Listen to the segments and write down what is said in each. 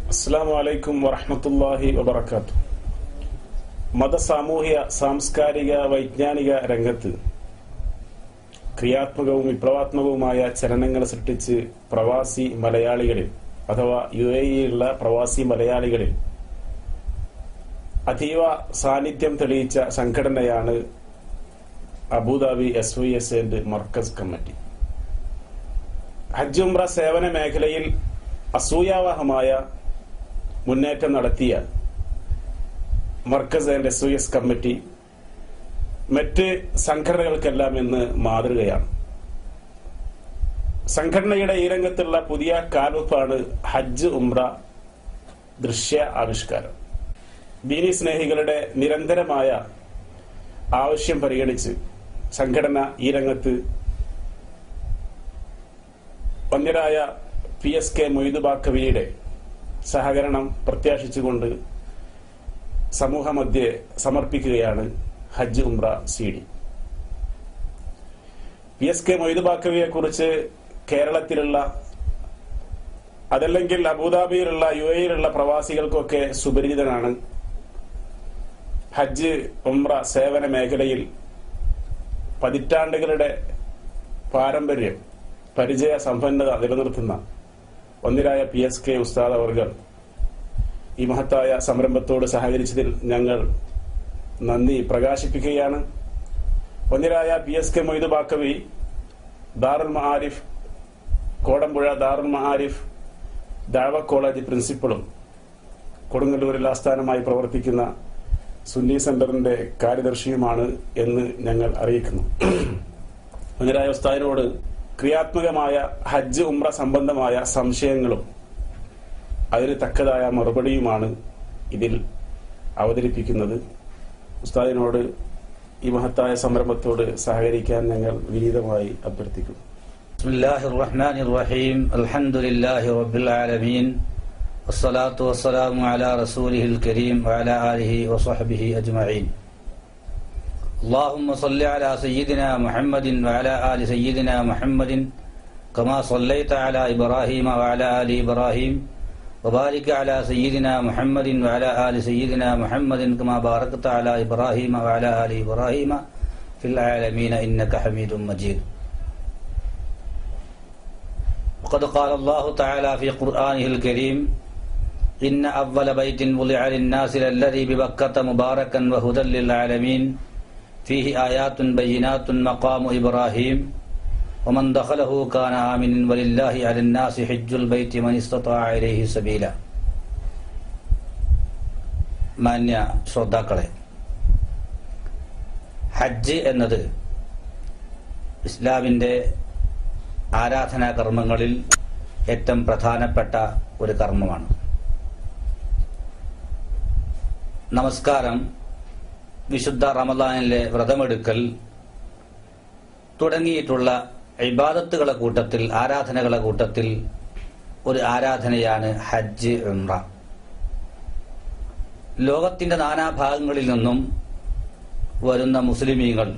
അസ്സാം വലൈക്കും വറഹമത്തല്ലാഹി വബർക്കാത്തു മത സാമൂഹ്യ സാംസ്കാരിക വൈജ്ഞാനിക രംഗത്ത് ക്രിയാത്മകവും വിപ്ലവാത്മകവുമായ ചലനങ്ങൾ സൃഷ്ടിച്ച് പ്രവാസി മലയാളികളിൽ അഥവാ യു എ ഇയിലുള്ള പ്രവാസി മലയാളികളിൽ അതീവ സാന്നിധ്യം തെളിയിച്ച സംഘടനയാണ് Abu Dhabi S Y S and Markaz committee ഹജ്ജ് ഉംറ സേവന മേഖലയിൽ അസൂയാവഹമായ മുന്നേറ്റം നടത്തിയ Markaz and S S committee മറ്റ് സംഘടനകൾക്കെല്ലാം ഇന്ന് മാതൃകയാണ് സംഘടനയുടെ ഈ രംഗത്തുള്ള പുതിയ കാൽവെപ്പാണ് ഹജ്ജ് ഉംറ ദൃശ്യ ആവിഷ്കാരം ദീനി സ്നേഹികളുടെ നിരന്തരമായ ആവശ്യം പരിഗണിച്ച് സംഘടന ഈ രംഗത്ത് വന്യരായ പി എസ് കെ മൊയ്തുബാക്കവിയുടെ സഹകരണം പ്രത്യാശിച്ചുകൊണ്ട് സമൂഹമധ്യേ സമർപ്പിക്കുകയാണ് ഹജ്ജ് ഉംറ C D P S K മൊയ്തുബാക്കവിയെ കുറിച്ച് കേരളത്തിലുള്ള അതല്ലെങ്കിൽ അബുദാബിയിലുള്ള യു എയിലുള്ള പ്രവാസികൾക്കൊക്കെ സുപരിചിതനാണ് ഹജ്ജ് ഉംറ സേവന മേഖലയിൽ പതിറ്റാണ്ടുകളുടെ പാരമ്പര്യം പരിചയ സമ്പന്നത നിലനിർത്തുന്ന ഒന്നിരായ പി എസ് കെ ഉസ്താദ് അവർകൾ ഈ മഹത്തായ സംരംഭത്തോട് സഹകരിച്ചതിൽ ഞങ്ങൾ നന്ദി പ്രകാശിപ്പിക്കുകയാണ് ഒന്നിരായ P S K Moidu Baqavi Darul Maharif Kodampuzha Darul Maharif Dawa college പ്രിൻസിപ്പളും കൊടുങ്ങല്ലൂരിൽ ആസ്ഥാനമായി പ്രവർത്തിക്കുന്ന സുന്നി സെന്ററിന്റെ കാര്യദർശിയുമാണ് എന്ന് ഞങ്ങൾ അറിയിക്കുന്നു ഒന്നിരായ ഉസ്താദിനോട് ക്രിയാത്മകമായ ഹജ്ജ് ഉംറ സംബന്ധമായ സംശയങ്ങളും അതിന് തക്കതായ മറുപടിയുമാണ് ഇതിൽ അവതരിപ്പിക്കുന്നത് ഉസ്താദിനോട് ഈ മഹത്തായ സംരംഭത്തോട് സഹകരിക്കാൻ ഞങ്ങൾ വിനീതമായി അഭ്യർത്ഥിക്കുന്നു بسم الله الرحمن الرحيم الحمد لله رب العالمين والصلاة والسلام على رسوله الكريم وعلى آله وصحبه أجمعين اللهم صل على سيدنا محمد وعلى آل سيدنا محمد كما صليت على إبراهيم وعلى آل إبراهيم وبارك على سيدنا محمد وعلى آل سيدنا محمد كما باركت على إبراهيم وعلى آل إبراهيم في العالمين إنك حميد مجيد وقد قال الله تعالى في قرآنه الكريم إن أول بيت وضع للناس للذي ببكة مباركا وهدى للعالمين فيه آيات بينات مقام إبراهيم ومن دخله كان آمن ولله على الناس حج البيت من استطاع إليه سبيلا മാന്യ ശ്രോതാക്കളെ ഹജ്ജ് എന്നത് ഇസ്ലാമിൻ്റെ ആരാധനാ കർമ്മങ്ങളിൽ ഏറ്റവും പ്രധാനപ്പെട്ട ഒരു കർമ്മമാണ് നമസ്കാരം വിശുദ്ധ റമദാനിലെ വ്രതമെടുക്കൽ തുടങ്ങിയിട്ടുള്ള ഇബാദത്തുകളെ കൂട്ടത്തിൽ ആരാധനകളെ കൂട്ടത്തിൽ ഒരു ആരാധനയാണ് ഹജ്ജ് ഉംറ ലോകത്തിന്റെ നാനാഭാഗങ്ങളിൽ നിന്നും വരുന്ന മുസ്ലിമീങ്ങൾ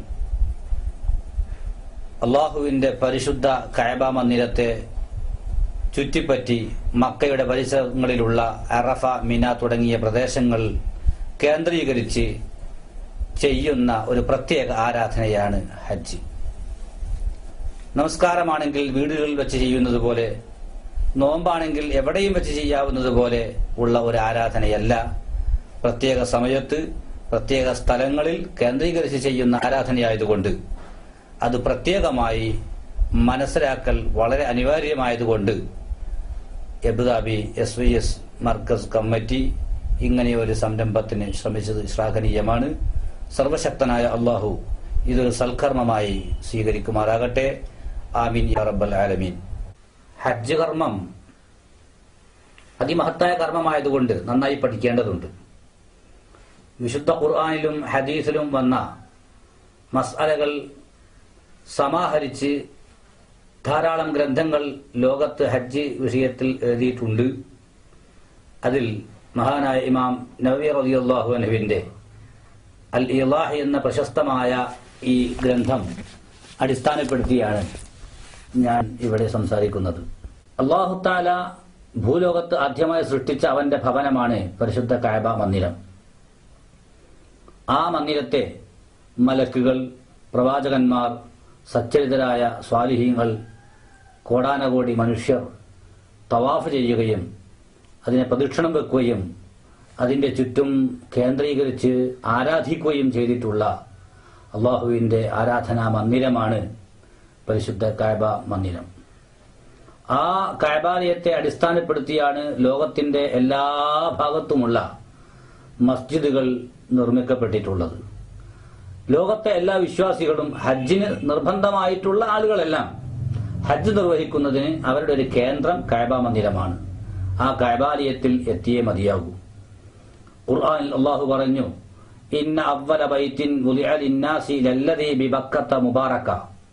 അള്ളാഹുവിന്റെ പരിശുദ്ധ കയബ മന്ദിരത്തെ ചുറ്റിപ്പറ്റി മക്കയുടെ പരിസരങ്ങളിലുള്ള അറഫ മിന തുടങ്ങിയ പ്രദേശങ്ങൾ കേന്ദ്രീകരിച്ച് ചെയ്യുന്ന ഒരു പ്രത്യേക ആരാധനയാണ് ഹജ്ജ് നമസ്കാരമാണെങ്കിൽ വീടുകളിൽ വെച്ച് ചെയ്യുന്നത് പോലെ നോമ്പാണെങ്കിൽ എവിടെയും വെച്ച് ചെയ്യാവുന്നത് പോലെ ഉള്ള ഒരു ആരാധനയല്ല പ്രത്യേക സമയത്ത് പ്രത്യേക സ്ഥലങ്ങളിൽ കേന്ദ്രീകരിച്ച് ചെയ്യുന്ന ആരാധനയായതുകൊണ്ട് അത് പ്രത്യേകമായി മനസ്സിലാക്കൽ വളരെ അനിവാര്യമായതുകൊണ്ട് Abu Dhabi S V S Markaz committee ഇങ്ങനെ ഒരു സംരംഭത്തിന് ശ്രമിച്ചത് ശ്ലാഘനീയമാണ് സർവശക്തനായ അള്ളാഹു ഇതൊരു സൽക്കർമ്മമായി സ്വീകരിക്കുമാറാകട്ടെ ആമീൻ യാ റബ്ബൽ ആലമീൻ ഹജ്ജ് കർമ്മം അതിമഹത്തായ കർമ്മമായതുകൊണ്ട് നന്നായി പഠിക്കേണ്ടതുണ്ട് വിശുദ്ധ ഖുർആാനിലും ഹദീസിലും വന്ന മസാലകൾ സമാഹരിച്ച് ധാരാളം ഗ്രന്ഥങ്ങൾ ലോകത്ത് ഹജ്ജ് വിഷയത്തിൽ എഴുതിയിട്ടുണ്ട് അതിൽ മഹാനായ ഇമാം നവി റലിയല്ലാഹു അനുവിന്റെ അൽ ഇലാഹി എന്ന പ്രശസ്തമായ ഈ ഗ്രന്ഥം അടിസ്ഥാനപ്പെടുത്തിയാണ് ഞാൻ ഇവിടെ സംസാരിക്കുന്നത് അള്ളാഹു താല ഭൂലോകത്ത് ആദ്യമായി സൃഷ്ടിച്ച അവന്റെ ഭവനമാണ് പരിശുദ്ധ കായബ മന്ദിരം ആ മന്ദിരത്തെ മലക്കുകൾ പ്രവാചകന്മാർ സച്ചരിതരായ സ്വാലിഹീങ്ങൾ കോടാനകോടി മനുഷ്യർ തവാഫ് ചെയ്യുകയും അതിനെ പ്രദക്ഷിണം വെക്കുകയും അതിന്റെ ചുറ്റും കേന്ദ്രീകരിച്ച് ആരാധിക്കുകയും ചെയ്തിട്ടുള്ള അള്ളാഹുവിന്റെ ആരാധനാ മന്ദിരമാണ് പരിശുദ്ധ കായബ മന്ദിരം ആ കായബാലയത്തെ അടിസ്ഥാനപ്പെടുത്തിയാണ് ലോകത്തിന്റെ എല്ലാ ഭാഗത്തുമുള്ള മസ്ജിദുകൾ നിർമ്മിക്കപ്പെട്ടിട്ടുള്ളത് ലോകത്തെ എല്ലാ വിശ്വാസികളും ഹജ്ജിന് നിർബന്ധമായിട്ടുള്ള ആളുകളെല്ലാം ഹജ്ജ് നിർവഹിക്കുന്നതിന് അവരുടെ ഒരു കേന്ദ്രം കായബ മന്ദിരമാണ് ആ കായബാലയത്തിൽ എത്തിയേ മതിയാകൂ ഖുർആനിൽ അള്ളാഹു പറഞ്ഞു ഇന്ന അവല ബൈത്തിൻ വുദിഅ ലിന്നാസി ലല്ലദീ ബിബക്കത്ത മുബാറക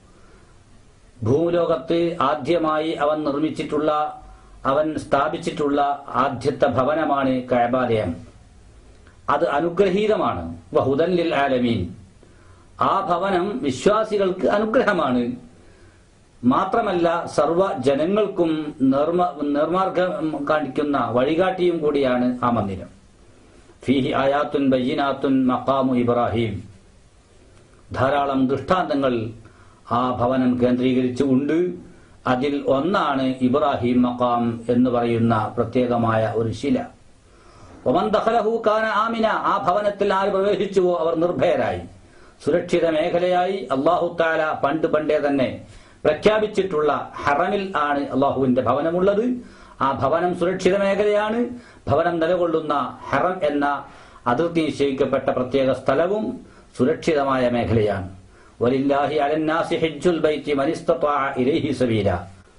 ഭൂലോകത്ത് ആദ്യമായി അവൻ നിർമ്മിച്ചിട്ടുള്ള അവൻ സ്ഥാപിച്ചിട്ടുള്ള ആദ്യത്തെ ഭവനമാണ് കഅബാലയം അത് അനുഗ്രഹീതമാണ് വഹുദൻ ലിൽ ആലമീൻ ആ ഭവനം വിശ്വാസികൾക്ക് അനുഗ്രഹമാണ് മാത്രമല്ല സർവ ജനങ്ങൾക്കും നിർമ്മ നിർമാർഗം കാണിക്കുന്ന വഴികാട്ടിയും കൂടിയാണ് ആ മന്ദിരം ഫീഹി ആയാത്തുൻ ബയ്യനാത്തുൻ മക്കാമു ഇബ്രാഹിം ധാരാളം ദൃഷ്ടാന്തങ്ങൾ ആ ഭവനം കേന്ദ്രീകരിച്ച് ഉണ്ട് അതിൽ ഒന്നാണ് ഇബ്രാഹിം മക്കാം എന്ന് പറയുന്ന പ്രത്യേകമായ ഒരു ശില ഒമൻ ദഖലഹു കാന ആമിന ആ ഭവനത്തിൽ ആര് പ്രവേശിച്ചുവോ അവർ നിർഭയരായി സുരക്ഷിത മേഖലയായി അള്ളാഹു താല പണ്ട് പണ്ടേ തന്നെ പ്രഖ്യാപിച്ചിട്ടുള്ള ഹറമിൽ ആണ് അള്ളാഹുവിന്റെ ഭവനമുള്ളത് ആ ഭവനം സുരക്ഷിത മേഖലയാണ് ഭവനം നിലകൊള്ളുന്ന ഹറം എന്ന അതിർത്തി നിശ്ചയിക്കപ്പെട്ട പ്രത്യേക സ്ഥലവും സുരക്ഷിതമായ മേഖലയാണ് വലില്ലാഹി അലന്നാസി ഹജ്ജുൽ ബൈത്തി മനിസ്തത്വാ ഇലൈഹി സബീല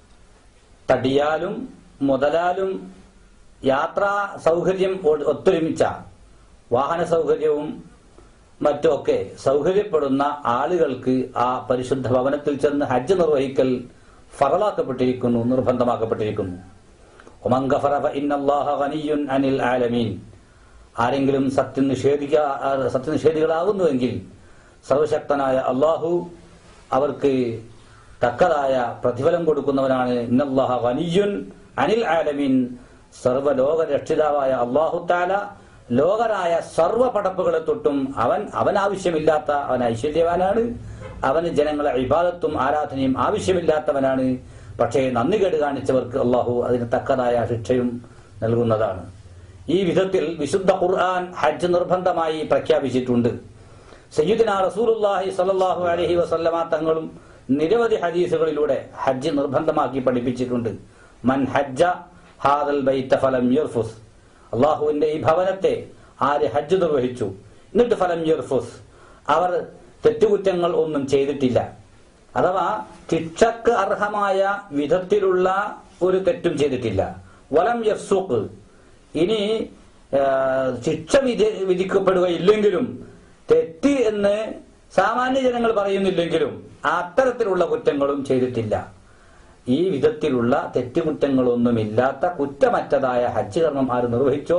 തടിയാലും മുതലാലും യാത്രാ സൗകര്യം ഒ- ഒത്തൊരുമിച്ച വാഹന സൗകര്യവും മറ്റുമൊക്കെ സൗകര്യപ്പെടുന്ന ആളുകൾക്ക് ആ പരിശുദ്ധ ഭവനത്തിൽ ചെന്ന് ഹജ്ജ് നിർവഹിക്കൽ ഫറലാക്കപ്പെട്ടിരിക്കുന്നു നിർബന്ധമാക്കപ്പെട്ടിരിക്കുന്നു ഒമൻ ഗഫറ ഫഇന്നല്ലാഹ ഗനിയ്യുൻ അനിൽ ആലമീൻ ആരെങ്കിലും സത്യം നിഷേധിക്ക ആ, സത്യനിഷേധികളാകുന്നുവെങ്കിൽ സർവശക്തനായ അള്ളാഹു അവർക്ക് തക്കതായ പ്രതിഫലം കൊടുക്കുന്നവനാണ് ഇന്നല്ലാഹ ഗനിയ്യുൻ അനിൽ ആലമീൻ സർവലോക രക്ഷിതാവായ അള്ളാഹു താല ലോകരായ സർവ പടപ്പുകളെ തൊട്ടും അവൻ അവൻ ആവശ്യമില്ലാത്ത അവൻ ഐശ്വര്യവാനാണ് അവന് ജനങ്ങളെ ഇബാദത്തും ആരാധനയും ആവശ്യമില്ലാത്തവനാണ് പക്ഷേ നന്ദി കേട് കാണിച്ചവർക്ക് അള്ളാഹു അതിന് തക്കതായ ശിക്ഷയും നൽകുന്നതാണ് ഈ വിധത്തിൽ വിശുദ്ധ ഖുർആൻ ഹജ്ജ് നിർബന്ധമായി പ്രഖ്യാപിച്ചിട്ടുണ്ട് സയ്യിദ്ന റസൂലുള്ളാഹി സ്വല്ലല്ലാഹു അലൈഹി വസല്ലമ തങ്ങളും നിരവധി ഹദീസുകളിലൂടെ ഹജ്ജ് നിർബന്ധമാക്കി പഠിപ്പിച്ചിട്ടുണ്ട് മൻ ഹജ്ജ ഹാദൽ ബൈത്ത ഫലം യർഫുസ് അള്ളാഹുവിന്റെ ഈ ഭവനത്തെ ആര് ഹജ്ജ് നിർവഹിച്ചു എന്നിട്ട് ഫലം യർഫുസ് അവർ തെറ്റുകുറ്റങ്ങൾ ഒന്നും ചെയ്തിട്ടില്ല അഥവാ ശിക്ഷക്ക് അർഹമായ വിധത്തിലുള്ള ഒരു തെറ്റും ചെയ്തിട്ടില്ല വലം യഫ്സൂഖ് ഇനി ആ, ശിക്ഷ വിധി വിധിക്കപ്പെടുകയില്ലെങ്കിലും തെറ്റ് എന്ന് സാമാന്യ ജനങ്ങൾ പറയുന്നില്ലെങ്കിലും അത്തരത്തിലുള്ള കുറ്റങ്ങളും ചെയ്തിട്ടില്ല ഈ വിധത്തിലുള്ള തെറ്റുകുറ്റങ്ങളൊന്നുമില്ലാത്ത കുറ്റമറ്റതായ ഹജ്ജ് കർമ്മം ആര് നിർവഹിച്ചോ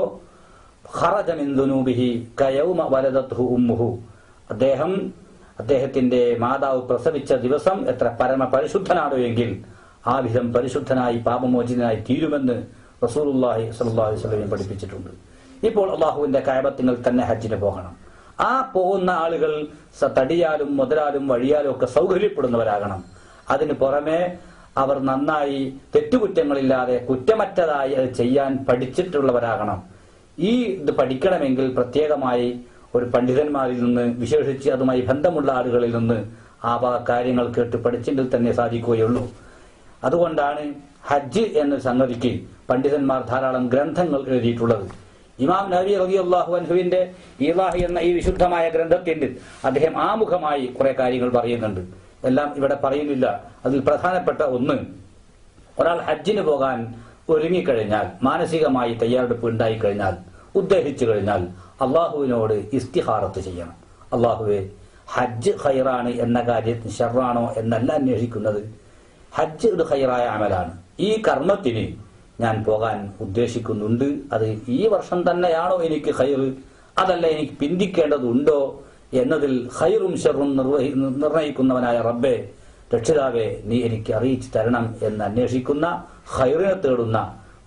ഖറജമിന്ദുനൂബിഹി കയൗമ വലദത്ഹു ഉമ്മുഹു അദ്ദേഹം അദ്ദേഹത്തിന്റെ മാതാവ് പ്രസവിച്ച ദിവസം എത്ര പരമ പരിശുദ്ധനാണോ എങ്കിൽ ആ വിധം പരിശുദ്ധനായി പാപമോചിതനായി തീരുമെന്ന് റസൂലുള്ളാഹി സ്വല്ലല്ലാഹു അലൈഹി വസല്ലം പഠിപ്പിച്ചിട്ടുണ്ട് ഇപ്പോൾ അള്ളാഹുവിന്റെ കയബത്തിങ്ങൾ തന്നെ ഹജ്ജിന് പോകണം ആ പോകുന്ന ആളുകൾ സ- തടിയാലും മുതലാലും വഴിയാലും ഒക്കെ സൗകര്യപ്പെടുന്നവരാകണം അതിന് പുറമെ അവർ നന്നായി തെറ്റുകുറ്റങ്ങളില്ലാതെ കുറ്റമറ്റതായി അത് ചെയ്യാൻ പഠിച്ചിട്ടുള്ളവരാകണം ഈ ഇത് പഠിക്കണമെങ്കിൽ പ്രത്യേകമായി ഒരു പണ്ഡിതന്മാരിൽ നിന്ന് വിശേഷിച്ച് അതുമായി ബന്ധമുള്ള ആളുകളിൽ നിന്ന് ആ വക കാര്യങ്ങൾ കേട്ട് പഠിച്ചെങ്കിൽ തന്നെ സാധിക്കുകയുള്ളൂ അതുകൊണ്ടാണ് ഹജ്ജ് എന്ന സംഗതിക്ക് പണ്ഡിതന്മാർ ധാരാളം ഗ്രന്ഥങ്ങൾ എഴുതിയിട്ടുള്ളത് ഇമാം നബി റബി അള്ളാഹു അൻഹുവിന്റെ ഇലാഹി എന്ന ഈ വിശുദ്ധമായ ഗ്രന്ഥത്തിൽ അദ്ദേഹം ആമുഖമായി കുറെ കാര്യങ്ങൾ പറയുന്നുണ്ട് എല്ലാം ഇവിടെ പറയുന്നില്ല അതിൽ പ്രധാനപ്പെട്ട ഒന്ന് ഒരാൾ ഹജ്ജിന് പോകാൻ ഒരുങ്ങിക്കഴിഞ്ഞാൽ മാനസികമായി തയ്യാറെടുപ്പ് ഉണ്ടായിക്കഴിഞ്ഞാൽ ഉദ്ദേശിച്ചു കഴിഞ്ഞാൽ അള്ളാഹുവിനോട് ഇസ്തിഹാറത്ത് ചെയ്യണം അള്ളാഹുവെ ഹജ്ജ് ഖൈറാണ് എന്ന കാര്യത്തിന് ഷെറാണോ എന്നല്ല അന്വേഷിക്കുന്നത് ഹജ്ജ് ഒരു ഖൈറായ അമലാണ് ഈ കർമ്മത്തിന് ഞാൻ പോകാൻ ഉദ്ദേശിക്കുന്നുണ്ട് അത് ഈ വർഷം തന്നെയാണോ എനിക്ക് ഖൈറ് അതല്ല എനിക്ക് പിന്തിക്കേണ്ടതുണ്ടോ എന്നതിൽ ഖൈറും ഷെറും നിർവഹി നിർണയിക്കുന്നവനായ റബ്ബെ രക്ഷിതാവെ നീ എനിക്ക് അറിയിച്ചു തരണം എന്ന് അന്വേഷിക്കുന്ന ഖൈറിനെ തേടുന്ന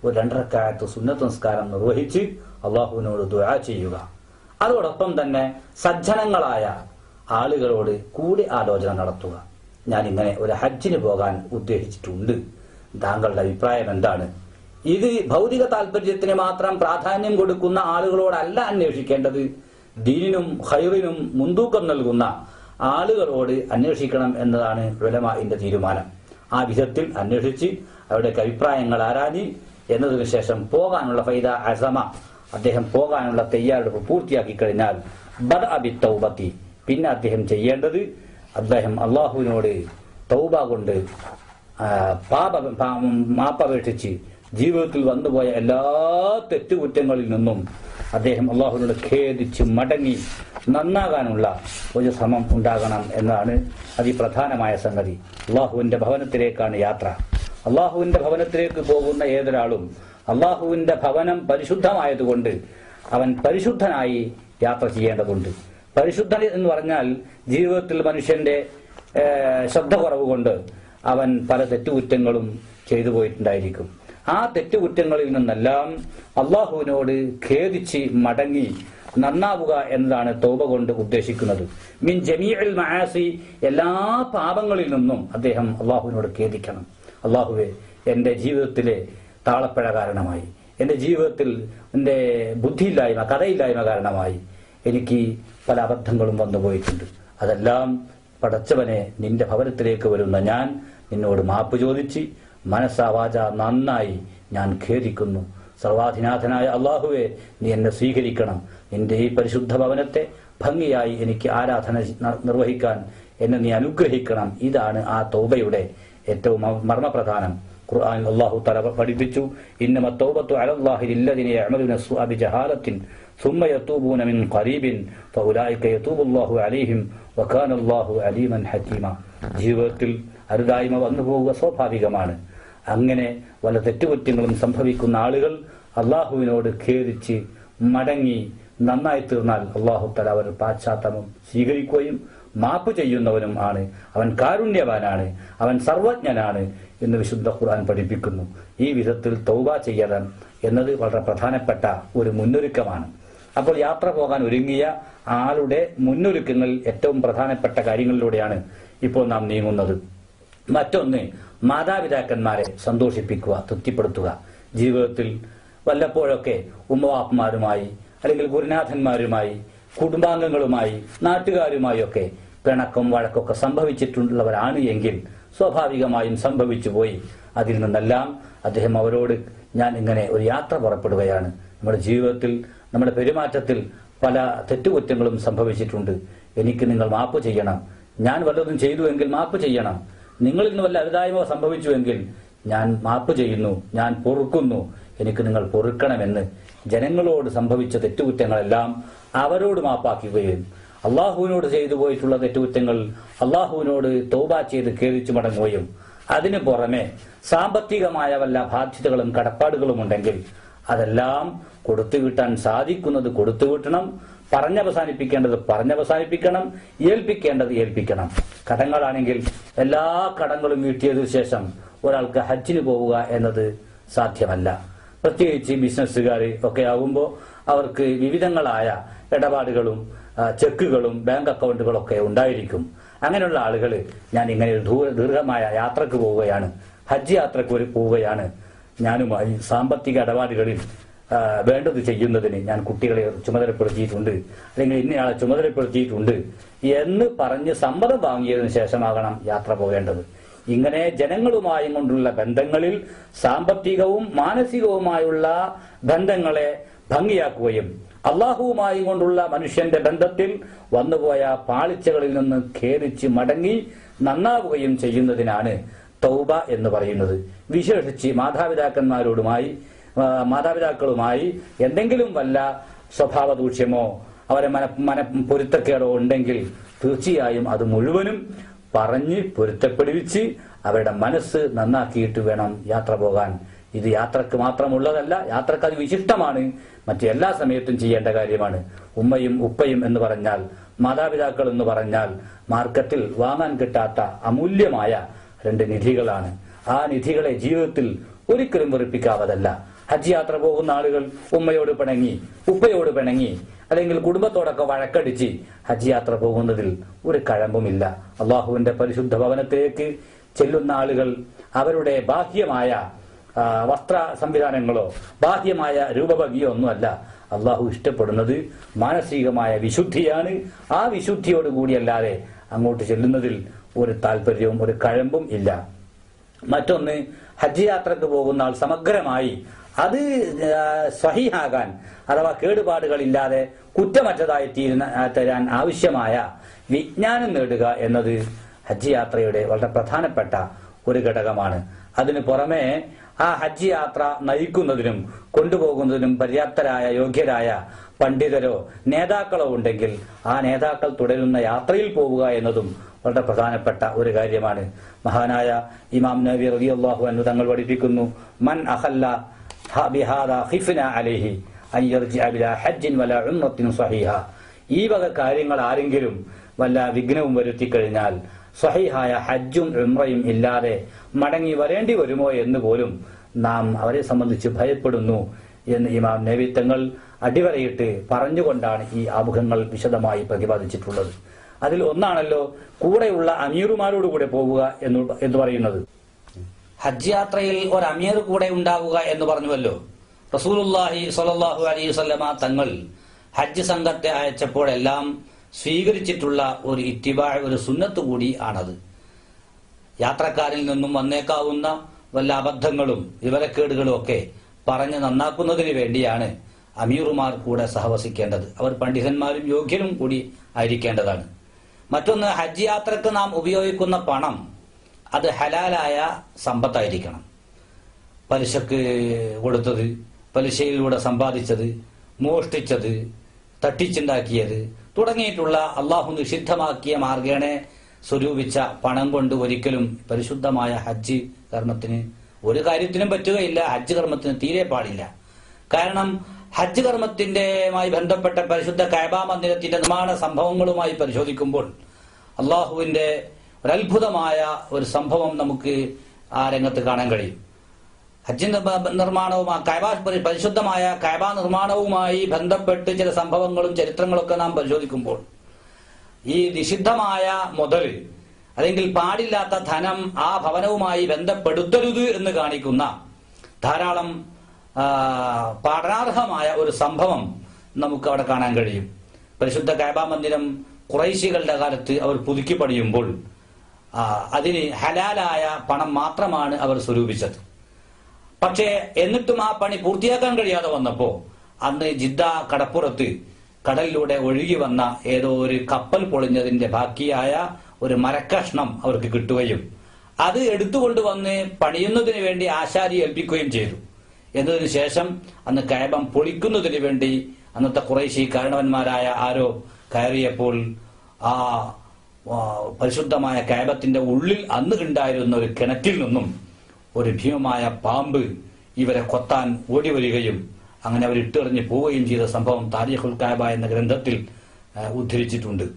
ഒരു രണ്ടരക്കാലത്ത് സുന്നത്ത് നിസ്കാരം നിർവഹിച്ച് അള്ളാഹുവിനോട് ദുആ ചെയ്യുക അതോടൊപ്പം തന്നെ സജ്ജനങ്ങളായ ആളുകളോട് കൂടി ആലോചന നടത്തുക ഞാൻ ഇങ്ങനെ ഒരു ഹജ്ജിന് പോകാൻ ഉദ്ദേശിച്ചിട്ടുണ്ട് താങ്കളുടെ അഭിപ്രായം എന്താണ് ഇത് ഭൗതിക താല്പര്യത്തിന് മാത്രം പ്രാധാന്യം കൊടുക്കുന്ന ആളുകളോടല്ല അന്വേഷിക്കേണ്ടത് ദീനിനും ഹൈറിനും മുൻതൂക്കം നൽകുന്ന ആളുകളോട് അന്വേഷിക്കണം എന്നതാണ് ഉലമാന്റെ തീരുമാനം ആ വിധത്തിൽ അന്വേഷിച്ച് അവരുടെയൊക്കെ അഭിപ്രായങ്ങൾ ആരാഞ്ഞ് എന്നതിനു ശേഷം പോകാനുള്ള ഫൈദ അസമ അദ്ദേഹം പോകാനുള്ള തയ്യാറെടുപ്പ് പൂർത്തിയാക്കി കഴിഞ്ഞാൽ ബദ അബി തൗബത്തി പിന്നെ അദ്ദേഹം ചെയ്യേണ്ടത് അദ്ദേഹം അള്ളാഹുവിനോട് തൗബ കൊണ്ട് ആ, പാപ പാ- മാപ്പപേക്ഷിച്ച് ജീവിതത്തിൽ വന്നുപോയ എല്ലാ തെറ്റുകുറ്റങ്ങളിൽ നിന്നും അദ്ദേഹം അള്ളാഹുവിനോട് ഖേദിച്ച് മടങ്ങി നന്നാകാനുള്ള ഒരു ശ്രമം ഉണ്ടാകണം എന്നാണ് അതിപ്രധാനമായ സംഗതി അള്ളാഹുവിന്റെ ഭവനത്തിലേക്കാണ് യാത്ര അള്ളാഹുവിന്റെ ഭവനത്തിലേക്ക് പോകുന്ന ഏതൊരാളും അള്ളാഹുവിന്റെ ഭവനം പരിശുദ്ധമായതുകൊണ്ട് അവൻ പരിശുദ്ധനായി യാത്ര ചെയ്യേണ്ടതുണ്ട് പരിശുദ്ധൻ എന്ന് പറഞ്ഞാൽ ജീവിതത്തിൽ മനുഷ്യന്റെ ഏഹ്, ശ്രദ്ധ കുറവ് കൊണ്ട് അവൻ പല തെറ്റുകുറ്റങ്ങളും ചെയ്തു പോയിട്ടുണ്ടായിരിക്കും ആ തെറ്റുകുറ്റങ്ങളിൽ നിന്നെല്ലാം അള്ളാഹുവിനോട് ഖേദിച്ച് മടങ്ങി നന്നാവുക എന്നതാണ് തൗബ കൊണ്ട് ഉദ്ദേശിക്കുന്നത് മിൻ ജമീഅൽ മആസി എല്ലാ പാപങ്ങളിൽ നിന്നും അദ്ദേഹം അള്ളാഹുവിനോട് ഖേദിക്കണം അള്ളാഹുവെ എന്റെ ജീവിതത്തിലെ താളപ്പഴ കാരണമായി എന്റെ ജീവിതത്തിൽ എന്റെ ബുദ്ധിയില്ലായ്മ കഥയില്ലായ്മ കാരണമായി എനിക്ക് പല അബദ്ധങ്ങളും വന്നുപോയിട്ടുണ്ട് അതെല്ലാം പടച്ചവനെ നിന്റെ ഭവനത്തിലേക്ക് വരുന്ന ഞാൻ നിന്നോട് മാപ്പ് ചോദിച്ച് മനസ്സാവാച നന്നായി ഞാൻ ഖേദിക്കുന്നു സർവാധിനാഥനായ അള്ളാഹുവെ നീ എന്നെ സ്വീകരിക്കണം നിന്റെ ഈ പരിശുദ്ധ ഭവനത്തെ ഭംഗിയായി എനിക്ക് ആരാധന ന- നിർവഹിക്കാൻ എന്നെ നീ അനുഗ്രഹിക്കണം ഇതാണ് ആ തൗബയുടെ ഏറ്റവും മ- മർമ്മപ്രധാനം ഖുർആൻ അള്ളാഹു തല പഠിപ്പിച്ചു ഇന്നമ തൗബത്തു അലല്ലാഹി ലില്ലദിന യഅമലുന സുഅ ബിജഹാലത്തിൻ ثم يتوبون من قريب فأولئك يتوب الله عليهم وكان الله عليما حكيما ജീവിതത്തിൽ അരുതായ്മ വന്നു പോവുക സ്വാഭാവികമാണ് അങ്ങനെ വല്ല തെറ്റുകുറ്റങ്ങളും സംഭവിക്കുന്ന ആളുകൾ അള്ളാഹുവിനോട് ഖേദിച്ച് മടങ്ങി നന്നായി തീർന്നാൽ അള്ളാഹു തല അവർ പാശ്ചാത്തലം സ്വീകരിക്കുകയും മാപ്പ് ചെയ്യുന്നവനും ആണ് അവൻ കാരുണ്യവാനാണ് അവൻ സർവജ്ഞനാണ് എന്ന് വിശുദ്ധ ഖുർആൻ പഠിപ്പിക്കുന്നു ഈ വിധത്തിൽ തൗബ ചെയ്യണം എന്നത് വളരെ പ്രധാനപ്പെട്ട ഒരു മുന്നൊരുക്കമാണ് അപ്പോൾ യാത്ര പോകാൻ ഒരുങ്ങിയ ആളുടെ മുന്നൊരുക്കങ്ങൾ ഏറ്റവും പ്രധാനപ്പെട്ട കാര്യങ്ങളിലൂടെയാണ് ഇപ്പോൾ നാം നീങ്ങുന്നത് മറ്റൊന്ന് മാതാപിതാക്കന്മാരെ സന്തോഷിപ്പിക്കുക തൃപ്തിപ്പെടുത്തുക ജീവിതത്തിൽ വല്ലപ്പോഴൊക്കെ ഉമ്മവാപ്പന്മാരുമായി അല്ലെങ്കിൽ ഗുരുനാഥന്മാരുമായി കുടുംബാംഗങ്ങളുമായി നാട്ടുകാരുമായി ഒക്കെ പിണക്കം വഴക്കൊക്കെ സംഭവിച്ചിട്ടുള്ളവരാണ് എങ്കിൽ സ്വാഭാവികമായും സംഭവിച്ചു പോയി അതിൽ നിന്നെല്ലാം അദ്ദേഹം അവരോട് ഞാൻ ഇങ്ങനെ ഒരു യാത്ര പുറപ്പെടുകയാണ് നമ്മുടെ ജീവിതത്തിൽ നമ്മുടെ പെരുമാറ്റത്തിൽ പല തെറ്റുകുറ്റങ്ങളും സംഭവിച്ചിട്ടുണ്ട് എനിക്ക് നിങ്ങൾ മാപ്പ് ചെയ്യണം ഞാൻ വല്ലതും ചെയ്തുവെങ്കിൽ മാപ്പ് ചെയ്യണം നിങ്ങളിൽ നിന്ന് വല്ല അരുതായ്മ സംഭവിച്ചുവെങ്കിൽ ഞാൻ മാപ്പ് ചെയ്യുന്നു ഞാൻ പൊറുക്കുന്നു എനിക്ക് നിങ്ങൾ പൊറുക്കണമെന്ന് ജനങ്ങളോട് സംഭവിച്ച തെറ്റുകുറ്റങ്ങളെല്ലാം അവരോട് മാപ്പാക്കുകയും അള്ളാഹുവിനോട് ചെയ്തു പോയിട്ടുള്ള തെറ്റുകുറ്റങ്ങൾ അള്ളാഹുവിനോട് തൗബ ചെയ്ത് ഖേദിച്ചു മടങ്ങുകയും അതിനു പുറമെ സാമ്പത്തികമായ വല്ല ബാധ്യതകളും കടപ്പാടുകളും ഉണ്ടെങ്കിൽ അതെല്ലാം കൊടുത്തു കിട്ടാൻ സാധിക്കുന്നത് കൊടുത്തു കിട്ടണം പറഞ്ഞവസാനിപ്പിക്കേണ്ടത് പറഞ്ഞവസാനിപ്പിക്കണം ഏൽപ്പിക്കേണ്ടത് ഏൽപ്പിക്കണം കടങ്ങളാണെങ്കിൽ എല്ലാ കടങ്ങളും വീട്ടിയതിനു ശേഷം ഒരാൾക്ക് ഹജ്ജിന് പോവുക എന്നത് സാധ്യമല്ല പ്രത്യേകിച്ച് ബിസിനസ്സുകാർ ഒക്കെ ആകുമ്പോൾ അവർക്ക് വിവിധങ്ങളായ ഇടപാടുകളും ആ, ചെക്കുകളും ബാങ്ക് അക്കൗണ്ടുകളൊക്കെ ഉണ്ടായിരിക്കും അങ്ങനെയുള്ള ആളുകൾ ഞാൻ ഇങ്ങനെ ഒരു ദൂര ദീർഘമായ യാത്രക്ക് പോവുകയാണ് ഹജ്ജ് യാത്രക്ക് ഒരു പോവുകയാണ് ഞാനുമായി സാമ്പത്തിക ഇടപാടുകളിൽ ആ, വേണ്ടത് ചെയ്യുന്നതിന് ഞാൻ കുട്ടികളെ ചുമതലപ്പെടുത്തിയിട്ടുണ്ട് അല്ലെങ്കിൽ ഇന്നയാളെ ചുമതലപ്പെടുത്തിയിട്ടുണ്ട് എന്ന് പറഞ്ഞ് സമ്മതം വാങ്ങിയതിനു ശേഷമാകണം യാത്ര പോകേണ്ടത് ഇങ്ങനെ ജനങ്ങളുമായും കൊണ്ടുള്ള ബന്ധങ്ങളിൽ സാമ്പത്തികവും മാനസികവുമായുള്ള ബന്ധങ്ങളെ ഭംഗിയാക്കുകയും അള്ളാഹുവുമായും കൊണ്ടുള്ള മനുഷ്യന്റെ ബന്ധത്തിൽ വന്നുപോയ പാളിച്ചകളിൽ നിന്ന് ഖേദിച്ച് മടങ്ങി നന്നാവുകയും ചെയ്യുന്നതിനാണ് തൗബ എന്ന് പറയുന്നത് വിശേഷിച്ച് മാതാപിതാക്കന്മാരോടുമായി ആ, മാതാപിതാക്കളുമായി എന്തെങ്കിലും വല്ല സ്വഭാവ ദൂഷ്യമോ അവരെ മന മന പൊരുത്തക്കേടോ ഉണ്ടെങ്കിൽ തീർച്ചയായും അത് മുഴുവനും പറഞ്ഞ് പൊരുത്തപ്പെടുവിച്ച് അവരുടെ മനസ്സ് നന്നാക്കിയിട്ട് വേണം യാത്ര പോകാൻ ഇത് യാത്രക്ക് മാത്രമുള്ളതല്ല യാത്രക്ക് അത് വിശിഷ്ടമാണ് മറ്റു എല്ലാ സമയത്തും ചെയ്യേണ്ട കാര്യമാണ് ഉമ്മയും ഉപ്പയും എന്ന് പറഞ്ഞാൽ മാതാപിതാക്കൾ എന്ന് പറഞ്ഞാൽ മാർക്കറ്റിൽ വാങ്ങാൻ കിട്ടാത്ത അമൂല്യമായ രണ്ട് നിധികളാണ് ആ നിധികളെ ജീവിതത്തിൽ ഒരിക്കലും വെറുപ്പിക്കാവതല്ല ഹജ്ജ് യാത്ര പോകുന്ന ആളുകൾ ഉമ്മയോട് പിണങ്ങി ഉപ്പയോട് പിണങ്ങി അല്ലെങ്കിൽ കുടുംബത്തോടൊക്കെ വഴക്കടിച്ച് ഹജ്ജ് യാത്ര പോകുന്നതിൽ ഒരു കഴമ്പുമില്ല അള്ളാഹുവിന്റെ പരിശുദ്ധ ഭവനത്തിലേക്ക് ചെല്ലുന്ന ആളുകൾ അവരുടെ ബാഹ്യമായ ആ, വസ്ത്ര സംവിധാനങ്ങളോ ബാഹ്യമായ രൂപഭംഗിയോ ഒന്നുമല്ല അള്ളാഹു ഇഷ്ടപ്പെടുന്നത് മാനസികമായ വിശുദ്ധിയാണ് ആ വിശുദ്ധിയോട് കൂടിയല്ലാതെ അങ്ങോട്ട് ചെല്ലുന്നതിൽ ഒരു താല്പര്യവും ഒരു കഴമ്പും ഇല്ല മറ്റൊന്ന് ഹജ്ജ് യാത്രക്ക് പോകുന്ന ആൾ സമഗ്രമായി അത് ആ, സ്വഹീഹാകാൻ അഥവാ കേടുപാടുകളില്ലാതെ കുറ്റമറ്റതായി തീരുന്ന ആ, തരാൻ ആവശ്യമായ വിജ്ഞാനം നേടുക എന്നത് ഹജ്ജ് യാത്രയുടെ വളരെ പ്രധാനപ്പെട്ട ഒരു ഘടകമാണ് അതിനു പുറമെ ആ ഹജ്ജ് യാത്ര നയിക്കുന്നതിനും കൊണ്ടുപോകുന്നതിനും പര്യാപ്തരായ യോഗ്യരായ പണ്ഡിതരോ നേതാക്കളോ ഉണ്ടെങ്കിൽ ആ നേതാക്കൾ തുടരുന്ന യാത്രയിൽ പോവുക എന്നതും വളരെ പ്രധാനപ്പെട്ട ഒരു കാര്യമാണ് മഹാനായ ഇമാം നബി റളിയല്ലാഹു അൻഹു തങ്ങൾ പഠിപ്പിക്കുന്നു മൻ അഹല്ല ഹ- ബിഹാദ ഖിഫ്ന അലൈഹി അൻ യർജിഅ ബിലാ ഹജ്ജിൻ വലാ ഉംറത്തിൻ സ്വഹീഹ ഈ വക കാര്യങ്ങൾ ആരെങ്കിലും വല്ല വിഘ്നവും വരുത്തി കഴിഞ്ഞാൽ സ്വഹീഹായ ഹജ്ജും ഉംറയും ഇല്ലാതെ മടങ്ങി വരേണ്ടി വരുമോ എന്ന് പോലും നാം അവരെ സംബന്ധിച്ച് ഭയപ്പെടുന്നു എന്ന് ഇമാം നബി തങ്ങൾ അടിവരയിട്ട് പറഞ്ഞുകൊണ്ടാണ് ഈ ആമുഖങ്ങൾ വിശദമായി പ്രതിപാദിച്ചിട്ടുള്ളത് അതിൽ ഒന്നാണല്ലോ കൂടെയുള്ള അമീറുമാരോട് കൂടെ പോവുക എന്ന് എന്ന് പറയുന്നത് ഹജ്ജ് യാത്രയിൽ ഒരു അമീർ കൂടെ ഉണ്ടാവുക എന്ന് പറഞ്ഞുവല്ലോ റസൂലുള്ളാഹി സ്വല്ലല്ലാഹു അലൈഹി വസല്ലമ തങ്ങൾ ഹജ്ജ് സംഘത്തെ അയച്ചപ്പോഴെല്ലാം സ്വീകരിച്ചിട്ടുള്ള ഒരു ഇത്തിബാ ഒരു സുന്നത്ത് കൂടി ആണത് യാത്രക്കാരിൽ നിന്നും വന്നേക്കാവുന്ന വല്ല അബദ്ധങ്ങളും വിവരക്കേടുകളും ഒക്കെ പറഞ്ഞ് നന്നാക്കുന്നതിന് വേണ്ടിയാണ് അമീറുമാർ കൂടെ സഹവസിക്കേണ്ടത് അവർ പണ്ഡിതന്മാരും യോഗ്യരും കൂടി ആയിരിക്കേണ്ടതാണ് മറ്റൊന്ന് ഹജ്ജ് യാത്രക്ക് നാം ഉപയോഗിക്കുന്ന പണം അത് ഹലാലായ സമ്പത്തായിരിക്കണം പലിശക്ക് കൊടുത്തത് പലിശയിലൂടെ സമ്പാദിച്ചത് മോഷ്ടിച്ചത് തട്ടിച്ചുണ്ടാക്കിയത് തുടങ്ങിയിട്ടുള്ള അള്ളാഹു നിഷിദ്ധമാക്കിയ മാർഗേണെ സ്വരൂപിച്ച പണം കൊണ്ട് ഒരിക്കലും പരിശുദ്ധമായ ഹജ്ജ് കർമ്മത്തിന് ഒരു കാര്യത്തിനും പറ്റുകയില്ല ഹജ്ജ് കർമ്മത്തിന് തീരെ പാടില്ല കാരണം ഹജ്ജ് കർമ്മത്തിന്റെമായി ബന്ധപ്പെട്ട പരിശുദ്ധ കൈബാ മന്ദിരത്തിന്റെ നിർമ്മാണ സംഭവങ്ങളുമായി പരിശോധിക്കുമ്പോൾ അള്ളാഹുവിന്റെ ഒരത്ഭുതമായ ഒരു സംഭവം നമുക്ക് ആ രംഗത്ത് കാണാൻ കഴിയും ഹജ്ജ് നിർമ്മ- നിർമ്മാണവുമായി കൈബ പരിശുദ്ധമായ കൈബ നിർമ്മാണവുമായി ബന്ധപ്പെട്ട് ചില സംഭവങ്ങളും ചരിത്രങ്ങളൊക്കെ നാം പരിശോധിക്കുമ്പോൾ ഈ നിഷിദ്ധമായ മുതൽ അല്ലെങ്കിൽ പാടില്ലാത്ത ധനം ആ ഭവനവുമായി ബന്ധപ്പെടുത്തരുത് എന്ന് കാണിക്കുന്ന ധാരാളം ആ, പഠനാർഹമായ ഒരു സംഭവം നമുക്ക് അവിടെ കാണാൻ കഴിയും പരിശുദ്ധ കൈബ മന്ദിരം കുറൈശികളുടെ കാലത്ത് അവർ പുതുക്കി പണിയുമ്പോൾ ആ, അതിന് ഹലാലായ പണം മാത്രമാണ് അവർ സ്വരൂപിച്ചത് പക്ഷേ എന്നിട്ടും ആ പണി പൂർത്തിയാക്കാൻ കഴിയാതെ വന്നപ്പോ അന്ന് ജിദ്ദ കടപ്പുറത്ത് കടലിലൂടെ ഒഴുകി വന്ന ഏതോ ഒരു കപ്പൽ പൊളിഞ്ഞതിന്റെ ബാക്കിയായ ഒരു മരക്കഷ്ണം അവർക്ക് കിട്ടുകയും അത് എടുത്തുകൊണ്ടുവന്ന് പണിയുന്നതിന് വേണ്ടി ആശാരി ഏൽപ്പിക്കുകയും ചെയ്തു എന്നതിനു ശേഷം അന്ന് കയബം പൊളിക്കുന്നതിന് വേണ്ടി അന്നത്തെ കുറേശ്ശി കാരണവന്മാരായ ആരോ കയറിയപ്പോൾ ആ ആ, പരിശുദ്ധമായ കയബത്തിന്റെ ഉള്ളിൽ അന്ന് ഉണ്ടായിരുന്ന ഒരു കിണറ്റിൽ നിന്നും ഒരു ഭീമമായ പാമ്പ് ഇവരെ കൊത്താൻ ഓടി വരികയും അങ്ങനെ അവർ ഇട്ടെറിഞ്ഞ് പോവുകയും ചെയ്ത സംഭവം താരിഖുൽ കാബ എന്ന ഗ്രന്ഥത്തിൽ ആ, ഉദ്ധരിച്ചിട്ടുണ്ട്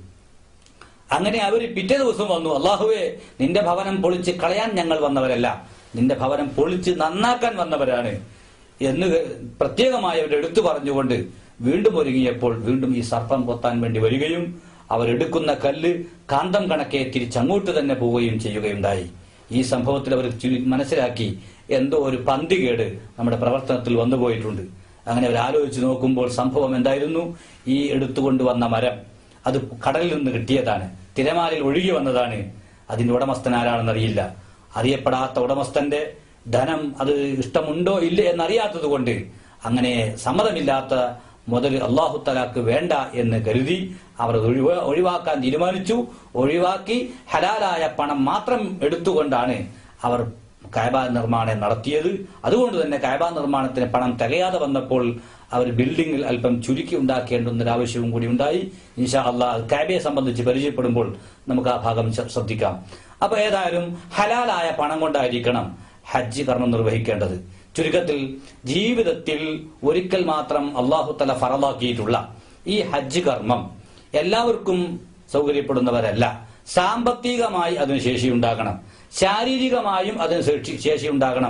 അങ്ങനെ അവർ പിറ്റേ ദിവസം വന്നു അള്ളാഹുവേ നിന്റെ ഭവനം പൊളിച്ച് കളയാൻ ഞങ്ങൾ വന്നവരല്ല നിന്റെ ഭവനം പൊളിച്ച് നന്നാക്കാൻ വന്നവരാണ് എന്ന് പ്രത്യേകമായി അവർ എടുത്തു പറഞ്ഞുകൊണ്ട് വീണ്ടും ഒരുങ്ങിയപ്പോൾ വീണ്ടും ഈ സർപ്പം കൊത്താൻ വേണ്ടി വരികയും അവരെടുക്കുന്ന കല്ല് കാന്തം കണക്കെ തിരിച്ചങ്ങോട്ട് തന്നെ പോവുകയും ചെയ്യുകയുണ്ടായി ഈ സംഭവത്തിൽ അവർ ചുരു- മനസ്സിലാക്കി എന്തോ ഒരു പന്തികേട് നമ്മുടെ പ്രവർത്തനത്തിൽ വന്നുപോയിട്ടുണ്ട് അങ്ങനെ അവർ ആലോചിച്ച് നോക്കുമ്പോൾ സംഭവം എന്തായിരുന്നു ഈ എടുത്തുകൊണ്ട് വന്ന മരം അത് കടലിൽ നിന്ന് കിട്ടിയതാണ് തിരമാലിൽ ഒഴുകി വന്നതാണ് അതിന്റെ ഉടമസ്ഥൻ ആരാണെന്നറിയില്ല അറിയപ്പെടാത്ത ഉടമസ്ഥന്റെ ധനം അത് ഇഷ്ടമുണ്ടോ ഇല്ലേ എന്നറിയാത്തത് കൊണ്ട് അങ്ങനെ സമ്മതമില്ലാത്ത മുതൽ അള്ളാഹു തലാക്ക് വേണ്ട എന്ന് കരുതി അവർ അത് ഒഴിവ- ഒഴിവാക്കാൻ തീരുമാനിച്ചു ഒഴിവാക്കി ഹലാലായ പണം മാത്രം എടുത്തുകൊണ്ടാണ് അവർ കായബ നിർമ്മാണം നടത്തിയത് അതുകൊണ്ട് തന്നെ കായബ നിർമ്മാണത്തിന് പണം തികയാതെ വന്നപ്പോൾ അവർ ബിൽഡിംഗിൽ അല്പം ചുരുക്കി ഉണ്ടാക്കേണ്ടുന്ന ഒരു ആവശ്യവും കൂടി ഉണ്ടായി ഇൻഷാ അള്ളാഹ് കാബയെ സംബന്ധിച്ച് പരിചയപ്പെടുമ്പോൾ നമുക്ക് ആ ഭാഗം ശ്ര- ശ്രദ്ധിക്കാം അപ്പൊ ഏതായാലും ഹലാലായ പണം കൊണ്ടായിരിക്കണം ഹജ്ജ് കർമ്മം നിർവഹിക്കേണ്ടത് ചുരുക്കത്തിൽ ജീവിതത്തിൽ ഒരിക്കൽ മാത്രം അള്ളാഹു തല ഫറലാക്കിയിട്ടുള്ള ഈ ഹജ്ജ് കർമ്മം എല്ലാവർക്കും സൗകര്യപ്പെടുന്നവരല്ല സാമ്പത്തികമായി അതിന് ശേഷിയുണ്ടാകണം ശാരീരികമായും അതിന് ശേഷി- ശേഷിയുണ്ടാകണം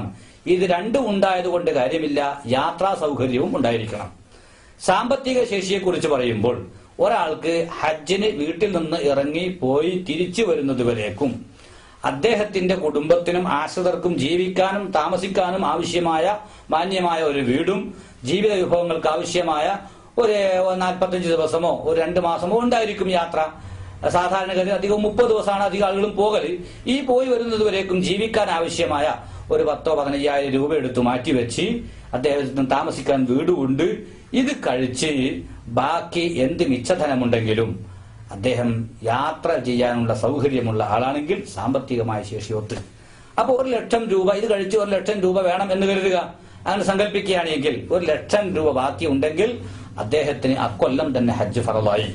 ഇത് രണ്ടും ഉണ്ടായത് കൊണ്ട് കാര്യമില്ല യാത്രാ സൗകര്യവും ഉണ്ടായിരിക്കണം സാമ്പത്തിക ശേഷിയെക്കുറിച്ച് പറയുമ്പോൾ ഒരാൾക്ക് ഹജ്ജിന് വീട്ടിൽ നിന്ന് ഇറങ്ങി പോയി തിരിച്ചു വരുന്നത് വരേക്കും അദ്ദേഹത്തിന്റെ കുടുംബത്തിനും ആശ്രിതർക്കും ജീവിക്കാനും താമസിക്കാനും ആവശ്യമായ മാന്യമായ ഒരു വീടും ജീവിത വിഭവങ്ങൾക്ക് ആവശ്യമായ ഒരു നാൽപ്പത്തഞ്ച് ദിവസമോ ഒരു രണ്ട് മാസമോ ഉണ്ടായിരിക്കും യാത്ര സാധാരണഗതി അധികം മുപ്പത് ദിവസമാണ് അധികം ആളുകളും പോകല് ഈ പോയി വരുന്നത് വരേക്കും ജീവിക്കാൻ ആവശ്യമായ ഒരു പത്തോ പതിനയ്യായിരം രൂപ എടുത്ത് മാറ്റിവെച്ച് അദ്ദേഹത്തിന് താമസിക്കാൻ വീടുമുണ്ട് ഇത് കഴിച്ച് ബാക്കി എന്ത് മിച്ചധനമുണ്ടെങ്കിലും അദ്ദേഹം യാത്ര ചെയ്യാനുള്ള സൗകര്യമുള്ള ആളാണെങ്കിൽ സാമ്പത്തികമായ ശേഷിയൊത്ത് അപ്പൊ ഒരു ലക്ഷം രൂപ ഇത് കഴിച്ച് ഒരു ലക്ഷം രൂപ വേണം എന്ന് കരുതുക അങ്ങനെ സങ്കല്പിക്കുകയാണെങ്കിൽ ഒരു ലക്ഷം രൂപ ബാക്കി ഉണ്ടെങ്കിൽ അദ്ദേഹത്തിന് അക്കൊല്ലം തന്നെ ഹജ്ജ് ഫറലായി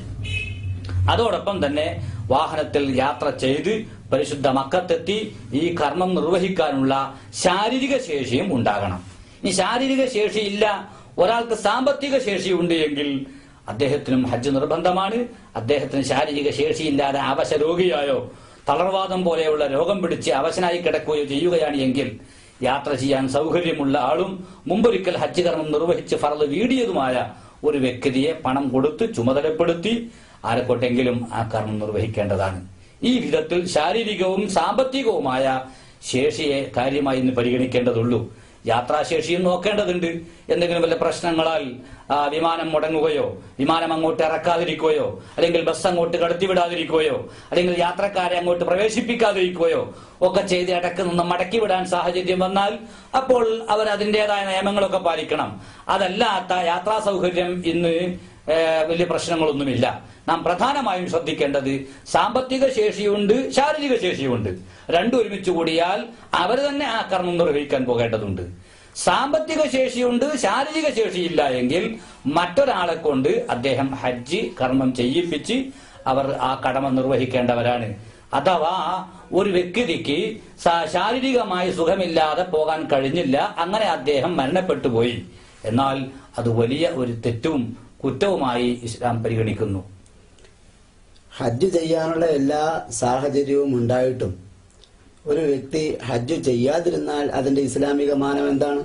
അതോടൊപ്പം തന്നെ വാഹനത്തിൽ യാത്ര ചെയ്ത് പരിശുദ്ധ മക്കത്തെത്തി ഈ കർമ്മം നിർവഹിക്കാനുള്ള ശാരീരിക ശേഷിയും ഉണ്ടാകണം ഈ ശാരീരിക ശേഷിയില്ല ഒരാൾക്ക് സാമ്പത്തിക ശേഷിയുണ്ട് എങ്കിൽ അദ്ദേഹത്തിനും ഹജ്ജ് നിർബന്ധമാണ് അദ്ദേഹത്തിന് ശാരീരിക ശേഷിയില്ലാതെ അവശ രോഗിയായോ തളർവാദം പോലെയുള്ള രോഗം പിടിച്ച് അവശനായി കിടക്കുകയോ ചെയ്യുകയാണ് എങ്കിൽ യാത്ര ചെയ്യാൻ സൗകര്യമുള്ള ആളും മുമ്പൊരിക്കൽ ഹജ്ജ് കർമ്മം നിർവഹിച്ച് ഫറത് വീടിയതുമായ ഒരു വ്യക്തിയെ പണം കൊടുത്ത് ചുമതലപ്പെടുത്തി ആരെക്കൊട്ടെങ്കിലും ആ കർമ്മം നിർവഹിക്കേണ്ടതാണ് ഈ വിധത്തിൽ ശാരീരികവും സാമ്പത്തികവുമായ ശേഷിയെ കാര്യമായി ഇന്ന് പരിഗണിക്കേണ്ടതുള്ളൂ യാത്രാശേഷിയും നോക്കേണ്ടതുണ്ട് എന്തെങ്കിലും വല്ല പ്രശ്നങ്ങളാൽ ആ, വിമാനം മുടങ്ങുകയോ വിമാനം അങ്ങോട്ട് ഇറക്കാതിരിക്കുകയോ അല്ലെങ്കിൽ ബസ് അങ്ങോട്ട് കടത്തിവിടാതിരിക്കുകയോ അല്ലെങ്കിൽ യാത്രക്കാരെ അങ്ങോട്ട് പ്രവേശിപ്പിക്കാതിരിക്കുകയോ ഒക്കെ ചെയ്ത് ഇടക്ക് നിന്ന് മടക്കി വിടാൻ സാഹചര്യം വന്നാൽ അപ്പോൾ അവർ അതിൻ്റെതായ നിയമങ്ങളൊക്കെ പാലിക്കണം അതല്ലാത്ത യാത്രാ സൗകര്യം ഇന്ന് ഏഹ്, വലിയ പ്രശ്നങ്ങളൊന്നുമില്ല നാം പ്രധാനമായും ശ്രദ്ധിക്കേണ്ടത് സാമ്പത്തിക ശേഷിയുണ്ട് ശാരീരിക ശേഷിയുണ്ട് രണ്ടും ഒരുമിച്ച് കൂടിയാൽ അവർ തന്നെ ആ കർമ്മം നിർവഹിക്കാൻ പോകേണ്ടതുണ്ട് സാമ്പത്തിക ശേഷിയുണ്ട് ശാരീരിക ശേഷിയില്ല എങ്കിൽ മറ്റൊരാളെ കൊണ്ട് അദ്ദേഹം ഹജ്ജ് കർമ്മം ചെയ്യിപ്പിച്ച് അവർ ആ കടമ നിർവഹിക്കേണ്ടവരാണ് അഥവാ ഒരു വ്യക്തിക്ക് ശാ- ശാരീരികമായി സുഖമില്ലാതെ പോകാൻ കഴിഞ്ഞില്ല അങ്ങനെ അദ്ദേഹം മരണപ്പെട്ടു പോയി എന്നാൽ അത് വലിയ ഒരു തെറ്റും കുറ്റവുമായി ഇസ്ലാം പരിഗണിക്കുന്നു ഹജ്ജ് ചെയ്യാനുള്ള എല്ലാ സാഹചര്യവും ഉണ്ടായിട്ടും ഒരു വ്യക്തി ഹജ്ജ് ചെയ്യാതിരുന്നാൽ അതിന്റെ ഇസ്ലാമിക മാനം എന്താണ്